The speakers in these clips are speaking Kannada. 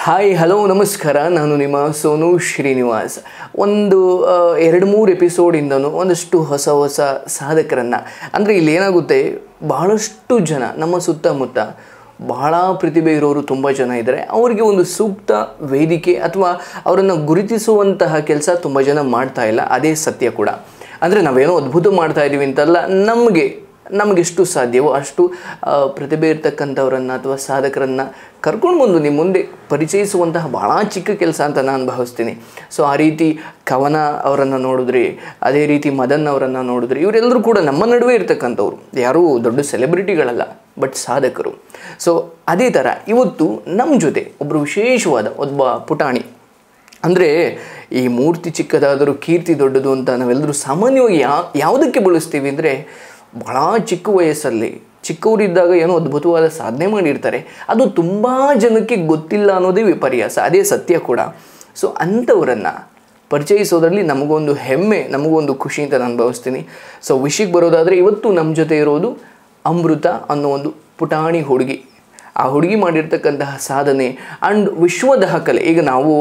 ಹಾಯ್ ಹಲೋ ನಮಸ್ಕಾರ ನಾನು ನಿಮ್ಮ ಸೋನು ಶ್ರೀನಿವಾಸ್ ಒಂದು ಆ, ಎರಡು ಮೂರು ಎಪಿಸೋಡಿಂದನೂ ಒಂದಷ್ಟು ಹೊಸ ಹೊಸ ಸಾಧಕರನ್ನು ಅಂದರೆ ಇಲ್ಲಿ ಏನಾಗುತ್ತೆ ಬಹಳಷ್ಟು ಜನ ನಮ್ಮ ಸುತ್ತಮುತ್ತ ಬಹಳ ಪ್ರತಿಭೆ ಇರೋರು ತುಂಬ ಜನ ಇದ್ದಾರೆ ಅವರಿಗೆ ಒಂದು ಸೂಕ್ತ ವೇದಿಕೆ ಅಥವಾ ಅವರನ್ನು ಗುರುತಿಸುವಂತಹ ಕೆಲಸ ತುಂಬ ಜನ ಮಾಡ್ತಾ ಇಲ್ಲ ಅದೇ ಸತ್ಯ ಕೂಡ ಅಂದರೆ ನಾವೇನೋ ಅದ್ಭುತ ಮಾಡ್ತಾ ಇದ್ದೀವಿ ಅಂತಲ್ಲ ನಮಗೆ ನಮಗೆಷ್ಟು ಸಾಧ್ಯವೋ ಅಷ್ಟು ಆ, ಪ್ರತಿಭೆ ಇರ್ತಕ್ಕಂಥವ್ರನ್ನ ಅಥವಾ ಸಾಧಕರನ್ನು ಕರ್ಕೊಂಡು ಬಂದು ನಿಮ್ಮ ಮುಂದೆ ಪರಿಚಯಿಸುವಂತಹ ಭಾಳ ಚಿಕ್ಕ ಕೆಲಸ ಅಂತ ನಾನು ಭಾವಿಸ್ತೀನಿ ಸೊ ಆ ರೀತಿ ಕವನ ಅವರನ್ನು ನೋಡಿದ್ರಿ ಅದೇ ರೀತಿ ಮದನ್ ಅವರನ್ನು ನೋಡಿದ್ರಿ ಇವರೆಲ್ಲರೂ ಕೂಡ ನಮ್ಮ ನಡುವೆ ಇರ್ತಕ್ಕಂಥವ್ರು ಯಾರೂ ದೊಡ್ಡ ಸೆಲೆಬ್ರಿಟಿಗಳಲ್ಲ ಬಟ್ ಸಾಧಕರು ಸೊ ಅದೇ ಥರ ಇವತ್ತು ನಮ್ಮ ಜೊತೆ ಒಬ್ಬರು ವಿಶೇಷವಾದ ಒಬ್ಬ ಪುಟಾಣಿ ಅಂದರೆ ಈ ಮೂರ್ತಿ ಚಿಕ್ಕದಾದರೂ ಕೀರ್ತಿ ದೊಡ್ಡದು ಅಂತ ನಾವೆಲ್ಲರೂ ಸಾಮಾನ್ಯವಾಗಿ ಯಾ ಯಾವುದಕ್ಕೆ ಬಳಸ್ತೀವಿ ಅಂದರೆ ಬಹಳ ಚಿಕ್ಕ ವಯಸ್ಸಲ್ಲಿ ಚಿಕ್ಕವರಿದ್ದಾಗ ಏನೋ ಅದ್ಭುತವಾದ ಸಾಧನೆ ಮಾಡಿರ್ತಾರೆ ಅದು ತುಂಬ ಜನಕ್ಕೆ ಗೊತ್ತಿಲ್ಲ ಅನ್ನೋದೇ ವಿಪರ್ಯಾಸ ಅದೇ ಸತ್ಯ ಕೂಡ ಸೊ ಅಂಥವರನ್ನು ಪರಿಚಯಿಸೋದ್ರಲ್ಲಿ ನಮಗೊಂದು ಹೆಮ್ಮೆ ನಮಗೊಂದು ಖುಷಿ ಅಂತ ನಾನು ಭಾವಿಸ್ತೀನಿ ಸೊ ವಿಷಯಕ್ಕೆ ಬರೋದಾದರೆ ಇವತ್ತು ನಮ್ಮ ಜೊತೆ ಇರೋದು ಅಮೃತ ಅನ್ನೋ ಒಂದು ಪುಟಾಣಿ ಹುಡುಗಿ ಆ ಹುಡುಗಿ ಮಾಡಿರ್ತಕ್ಕಂತಹ ಸಾಧನೆ ಆ್ಯಂಡ್ ವಿಶ್ವ ದಾಖಲೆ ಈಗ ನಾವು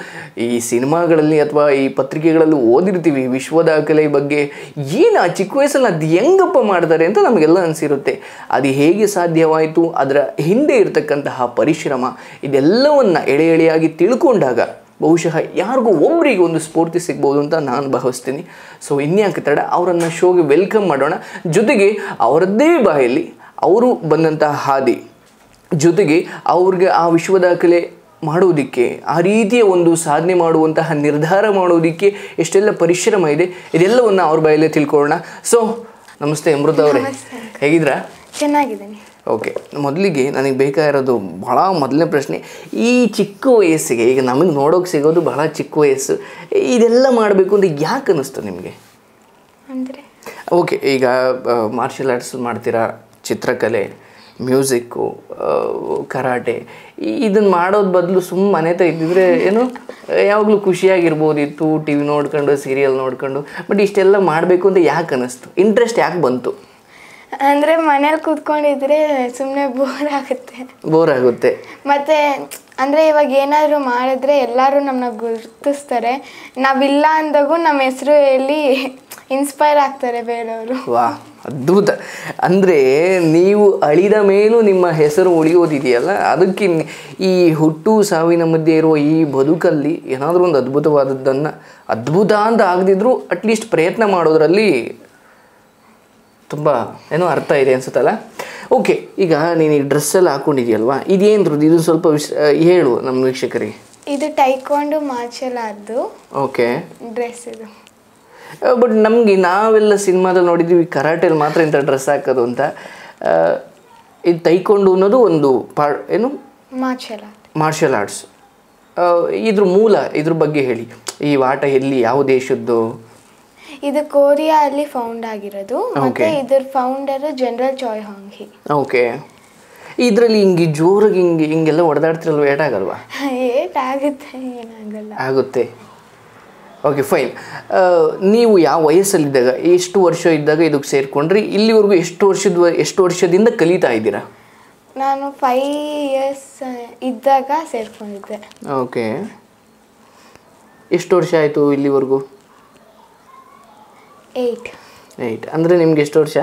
ಈ ಸಿನಿಮಾಗಳಲ್ಲಿ ಅಥವಾ ಈ ಪತ್ರಿಕೆಗಳಲ್ಲಿ ಓದಿರ್ತೀವಿ ವಿಶ್ವ ದಾಖಲೆ ಬಗ್ಗೆ ಏನು ಆ ಚಿಕ್ಕ ವಯಸ್ಸಲ್ಲಿ ಅದು ಹೆಂಗಪ್ಪ ಮಾಡ್ತಾರೆ ಅಂತ ನಮಗೆಲ್ಲ ಅನಿಸಿರುತ್ತೆ ಅದು ಹೇಗೆ ಸಾಧ್ಯವಾಯಿತು ಅದರ ಹಿಂದೆ ಇರತಕ್ಕಂತಹ ಪರಿಶ್ರಮ ಇದೆಲ್ಲವನ್ನು ಎಳೆ ಎಳೆಯಾಗಿ ತಿಳ್ಕೊಂಡಾಗ ಬಹುಶಃ ಯಾರಿಗೂ ಒಬ್ಬರಿಗೆ ಒಂದು ಸ್ಫೂರ್ತಿ ಸಿಗ್ಬೋದು ಅಂತ ನಾನು ಭಾವಿಸ್ತೀನಿ ಸೊ ಇನ್ಯಾಕೆ ತಡ ಅವರನ್ನು ಶೋಗೆ ವೆಲ್ಕಮ್ ಮಾಡೋಣ ಜೊತೆಗೆ ಅವರದ್ದೇ ಬಾಯಲ್ಲಿ ಅವರು ಬಂದಂತಹ ಹಾದಿ ಜೊತೆಗೆ ಅವ್ರಿಗೆ ಆ ವಿಶ್ವ ದಾಖಲೆ ಮಾಡೋದಕ್ಕೆ ಆ ರೀತಿಯ ಒಂದು ಸಾಧನೆ ಮಾಡುವಂತಹ ನಿರ್ಧಾರ ಮಾಡೋದಕ್ಕೆ ಎಷ್ಟೆಲ್ಲ ಪರಿಶ್ರಮ ಇದೆ ಇದೆಲ್ಲವನ್ನು ಅವ್ರ ಬಾಯಲ್ಲೇ ತಿಳ್ಕೊಳ್ಳೋಣ ಸೊ ನಮಸ್ತೆ ಅಮೃತ ಅವರೇ ಹೇಗಿದ್ರಾ ಚೆನ್ನಾಗಿದ್ದೀನಿ ಓಕೆ ಮೊದಲಿಗೆ ನನಗೆ ಬೇಕಾಗಿರೋದು ಭಾಳ ಮೊದಲನೇ ಪ್ರಶ್ನೆ ಈ ಚಿಕ್ಕ ವಯಸ್ಸಿಗೆ ಈಗ ನಮಗೆ ನೋಡೋಕೆ ಸಿಗೋದು ಬಹಳ ಚಿಕ್ಕ ವಯಸ್ಸು ಇದೆಲ್ಲ ಮಾಡಬೇಕು ಅಂತ ಯಾಕೆ ಅನ್ನಿಸ್ತು ನಿಮಗೆ ಅಂದರೆ ಓಕೆ ಈಗ ಮಾರ್ಷಲ್ ಆರ್ಟ್ಸ್ ಮಾಡ್ತೀರಾ ಚಿತ್ರಕಲೆ ಮ್ಯೂಸಿಕ್ಕು ಕರಾಟೆ ಇದನ್ನು ಮಾಡೋದು ಬದಲು ಸುಮ್ಮನೆ ಮನೆ ಹತ್ರ ಇದ್ದಿದ್ರೆ ಏನು ಯಾವಾಗಲೂ ಖುಷಿಯಾಗಿರ್ಬೋದಿತ್ತು ಟಿ ವಿ ನೋಡ್ಕೊಂಡು ಸೀರಿಯಲ್ ನೋಡ್ಕೊಂಡು ಬಟ್ ಇಷ್ಟೆಲ್ಲ ಮಾಡಬೇಕು ಅಂತ ಯಾಕೆ ಅನ್ನಿಸ್ತು ಇಂಟ್ರೆಸ್ಟ್ ಯಾಕೆ ಬಂತು ಅಂದರೆ ಮನೇಲಿ ಕೂತ್ಕೊಂಡಿದ್ರೆ ಸುಮ್ಮನೆ ಬೋರ್ ಆಗುತ್ತೆ ಬೋರ್ ಆಗುತ್ತೆ ಮತ್ತು ಅಂದರೆ ಇವಾಗ ಏನಾದರೂ ಮಾಡಿದ್ರೆ ಎಲ್ಲರೂ ನಮ್ಮನ್ನ ಗುರುತಿಸ್ತಾರೆ ನಾವಿಲ್ಲ ಅಂದಾಗೂ ನಮ್ಮ ಹೆಸರು ಹೇಳಿ ಇನ್ಸ್ಪೈರ್ ಆಗ್ತಾರೆ ಬೇರೆಯವರು ವಾ ಅದ್ಭುತ ಅಂದರೆ ನೀವು ಅಳಿದ ಮೇಲೂ ನಿಮ್ಮ ಹೆಸರು ಉಳಿಯೋದಿದೆಯಲ್ಲ ಅದಕ್ಕೆ ನಿ- ಈ ಹುಟ್ಟು ಸಾವಿನ ಮಧ್ಯೆ ಇರುವ ಈ ಬದುಕಲ್ಲಿ ಏನಾದರೂ ಒಂದು ಅದ್ಭುತವಾದದ್ದನ್ನು ಅದ್ಭುತ ಅಂತ ಆಗದಿದ್ರೂ ಅಟ್ಲೀಸ್ಟ್ ಪ್ರಯತ್ನ ಮಾಡೋದ್ರಲ್ಲಿ ತುಂಬ ಏನೋ ಅರ್ಥ ಇದೆ ಅನ್ಸುತ್ತಲ್ಲ ಓಕೆ ಈಗ ನೀನು ಈ ಡ್ರೆಸ್ ಎಲ್ಲ ಹಾಕ್ಕೊಂಡಿದ್ಯಲ್ವಾ ಇದೇನು ಇದು ಸ್ವಲ್ಪ ವಿಶ್ ಆ, ಹೇಳು ನಮ್ಮ ವೀಕ್ಷಕರಿಗೆ ಇದು ಟೈಕೊಂಡು ಮಾರ್ಷಲ್ ಆರ್ದು ಓಕೆ ಡ್ರೆಸ್ ಇದು ಬಟ್ ನಮಗೆ ನಾವೆಲ್ಲ ಸಿನಿಮಾದಲ್ಲಿ ನೋಡಿದ್ದೀವಿ ಕರಾಟೆಲಿ ಮಾತ್ರ ಇಂಥ ಡ್ರೆಸ್ ಹಾಕೋದು ಅಂತ ಆ, ಇದು ತೈಕೊಂಡು ಅನ್ನೋದು ಒಂದು ಪಾ ಏನು ಮಾರ್ಷಲ್ ಆರ್ಟ್ ಮಾರ್ಷಲ್ ಆರ್ಟ್ಸ್ ಇದ್ರ ಮೂಲ ಇದ್ರ ಬಗ್ಗೆ ಹೇಳಿ ಈ ಆಟ ಎಲ್ಲಿ ಯಾವ ದೇಶದ್ದು ಇದು ಕೊರಿಯಾ ಅಲ್ಲಿ ಫೌಂಡ್ ಆಗಿರೋದು ಮತ್ತೆ ಇದ್ರ founder General Choi Hong Hi okay ಇದರಲ್ಲಿ ಹಿಂಗೆ ಜೋರಾಗಿ ಹಿಂಗೆ ಹಿಂಗೆಲ್ಲ ಹೊಡೆದಾಡ್ತಿರಲ್ವ ಏಟಾಗಲ್ವಾ ಏಟ್ ಆಗುತ್ತೆ ಏನಾಗಲ್ಲ ಆಗುತ್ತೆ ಓಕೆ ಫೈನ್ ನೀವು ಯಾವ ವಯಸ್ಸಲ್ಲಿದ್ದಾಗ ಎಷ್ಟು ವರ್ಷ ಇದ್ದಾಗ ಇದಕ್ಕೆ ಸೇರಿಕೊಂಡ್ರಿ ಇಲ್ಲಿವರೆಗೂ ಎಷ್ಟು ವರ್ಷದ ವ- ಎಷ್ಟು ವರ್ಷದಿಂದ ಕಲಿತಾ ಇದ್ದೀರಾ ನಾನು ಫೈ ಇಯರ್ಸ್ ಇದ್ದಾಗ ಸೇರ್ಕೊಂಡಿದ್ದೆ ಓಕೆ ಎಷ್ಟು ವರ್ಷ ಆಯಿತು ಇಲ್ಲಿವರೆಗೂ ಏಯ್ಟ್ ಏಯ್ಟ್ ಅಂದರೆ ನಿಮ್ಗೆ ಎಷ್ಟು ವರ್ಷ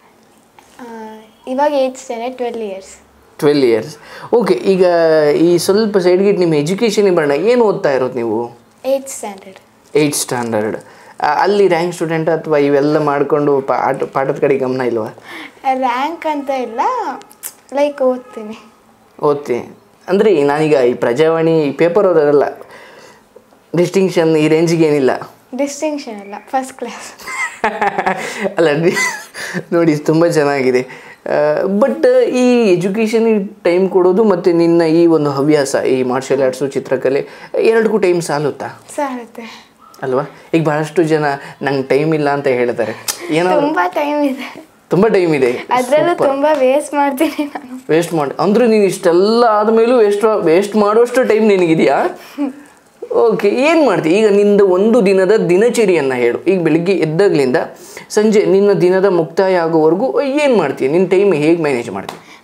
ಇವಾಗ eight standard twelve years twelve years okay ಈಗ ಈ ಸ್ವಲ್ಪ ಸೈಡ್ಗಿಟ್ಟು ನಿಮ್ಮ ಎಜುಕೇಷನಿಗೆ ಬರೋಣ ಏನು ಓದ್ತಾ ಇರೋದು ನೀವು ಏಯ್ಟ್ ಸ್ಟ್ಯಾಂಡರ್ಡ್ ಏಯ್ಟ್ ಸ್ಟ್ಯಾಂಡರ್ಡ್ ಅಲ್ಲಿ ರ್ಯಾಂಕ್ ಸ್ಟೂಡೆಂಟ್ ಅಥವಾ ಇವೆಲ್ಲ ಮಾಡಿಕೊಂಡು ಪಾಠ ಪಾಠದ ಕಡೆ ಗಮನ ಇಲ್ವಾ ರ್ಯಾಂಕ್ ಅಂತ ಇಲ್ಲ ಲೈಕ್ ಓದ್ತೀನಿ ಓದ್ತೀನಿ ಅಂದರೆ ನಾನೀಗ ಈ ಪ್ರಜಾವಾಣಿ ಈ ಪೇಪರ್ ಓದೋದಲ್ಲ ಡಿಸ್ಟಿಂಕ್ಷನ್ ಈ ರೇಂಜಿಗೆ ಏನಿಲ್ಲ ಡಿಸ್ಟಿಂಕ್ಷನ್ ಅಲ್ಲ ಫಸ್ಟ್ ಕ್ಲಾಸ್ ಅಲ್ಲ ಡಿ- ನೋಡಿ ತುಂಬ ಚೆನ್ನಾಗಿದೆ ಬಟ್ ಈ ಎಜುಕೇಷನಿಗೆ ಟೈಮ್ ಕೊಡೋದು ಮತ್ತು ನಿನ್ನ ಈ ಒಂದು ಹವ್ಯಾಸ ಈ ಮಾರ್ಷಲ್ ಆರ್ಟ್ಸು ಚಿತ್ರಕಲೆ ಎರಡಕ್ಕೂ ಟೈಮ್ ಸಾಲುತ್ತಾ ಸಾರುತ್ತೆ ಅಲ್ವಾ ಈಗ ಬಹಳಷ್ಟು ಜನ ನಂಗೆ ಟೈಮ್ ಇಲ್ಲ ಅಂತ ಹೇಳ್ತಾರೆ ಏನೋ ತುಂಬ ಟೈಮ್ ಇದೆ ತುಂಬ ಟೈಮ್ ಇದೆ ಅದರಲ್ಲೂ ತುಂಬ ವೇಸ್ಟ್ ಮಾಡ್ತೀನಿ ನಾನು ವೇಸ್ಟ್ ಮಾಡಿ ಅಂದರೆ ನೀನು ಇಷ್ಟೆಲ್ಲ ಆದಮೇಲೂ ವೇಸ್ಟ್ ವೇಸ್ಟ್ ಮಾಡುವಷ್ಟು ಟೈಮ್ ನಿನಗಿದೆಯಾ ಓಕೆ ಏನು ಮಾಡ್ತೀವಿ ಈಗ ನಿಂದ ಒಂದು ದಿನದ ದಿನಚರಿಯನ್ನು ಹೇಳು ಈಗ ಬೆಳಿಗ್ಗೆ ಎದ್ದಾಗ್ಲಿಂದ ಸಂಜೆ ನಿನ್ನ ದಿನದ ಮುಕ್ತಾಯ ಆಗೋವರೆಗೂ ಏನು ಮಾಡ್ತೀಯ ನಿನ್ನ ಟೈಮ್ ಹೇಗೆ ಮ್ಯಾನೇಜ್ ಮಾಡ್ತೀವಿ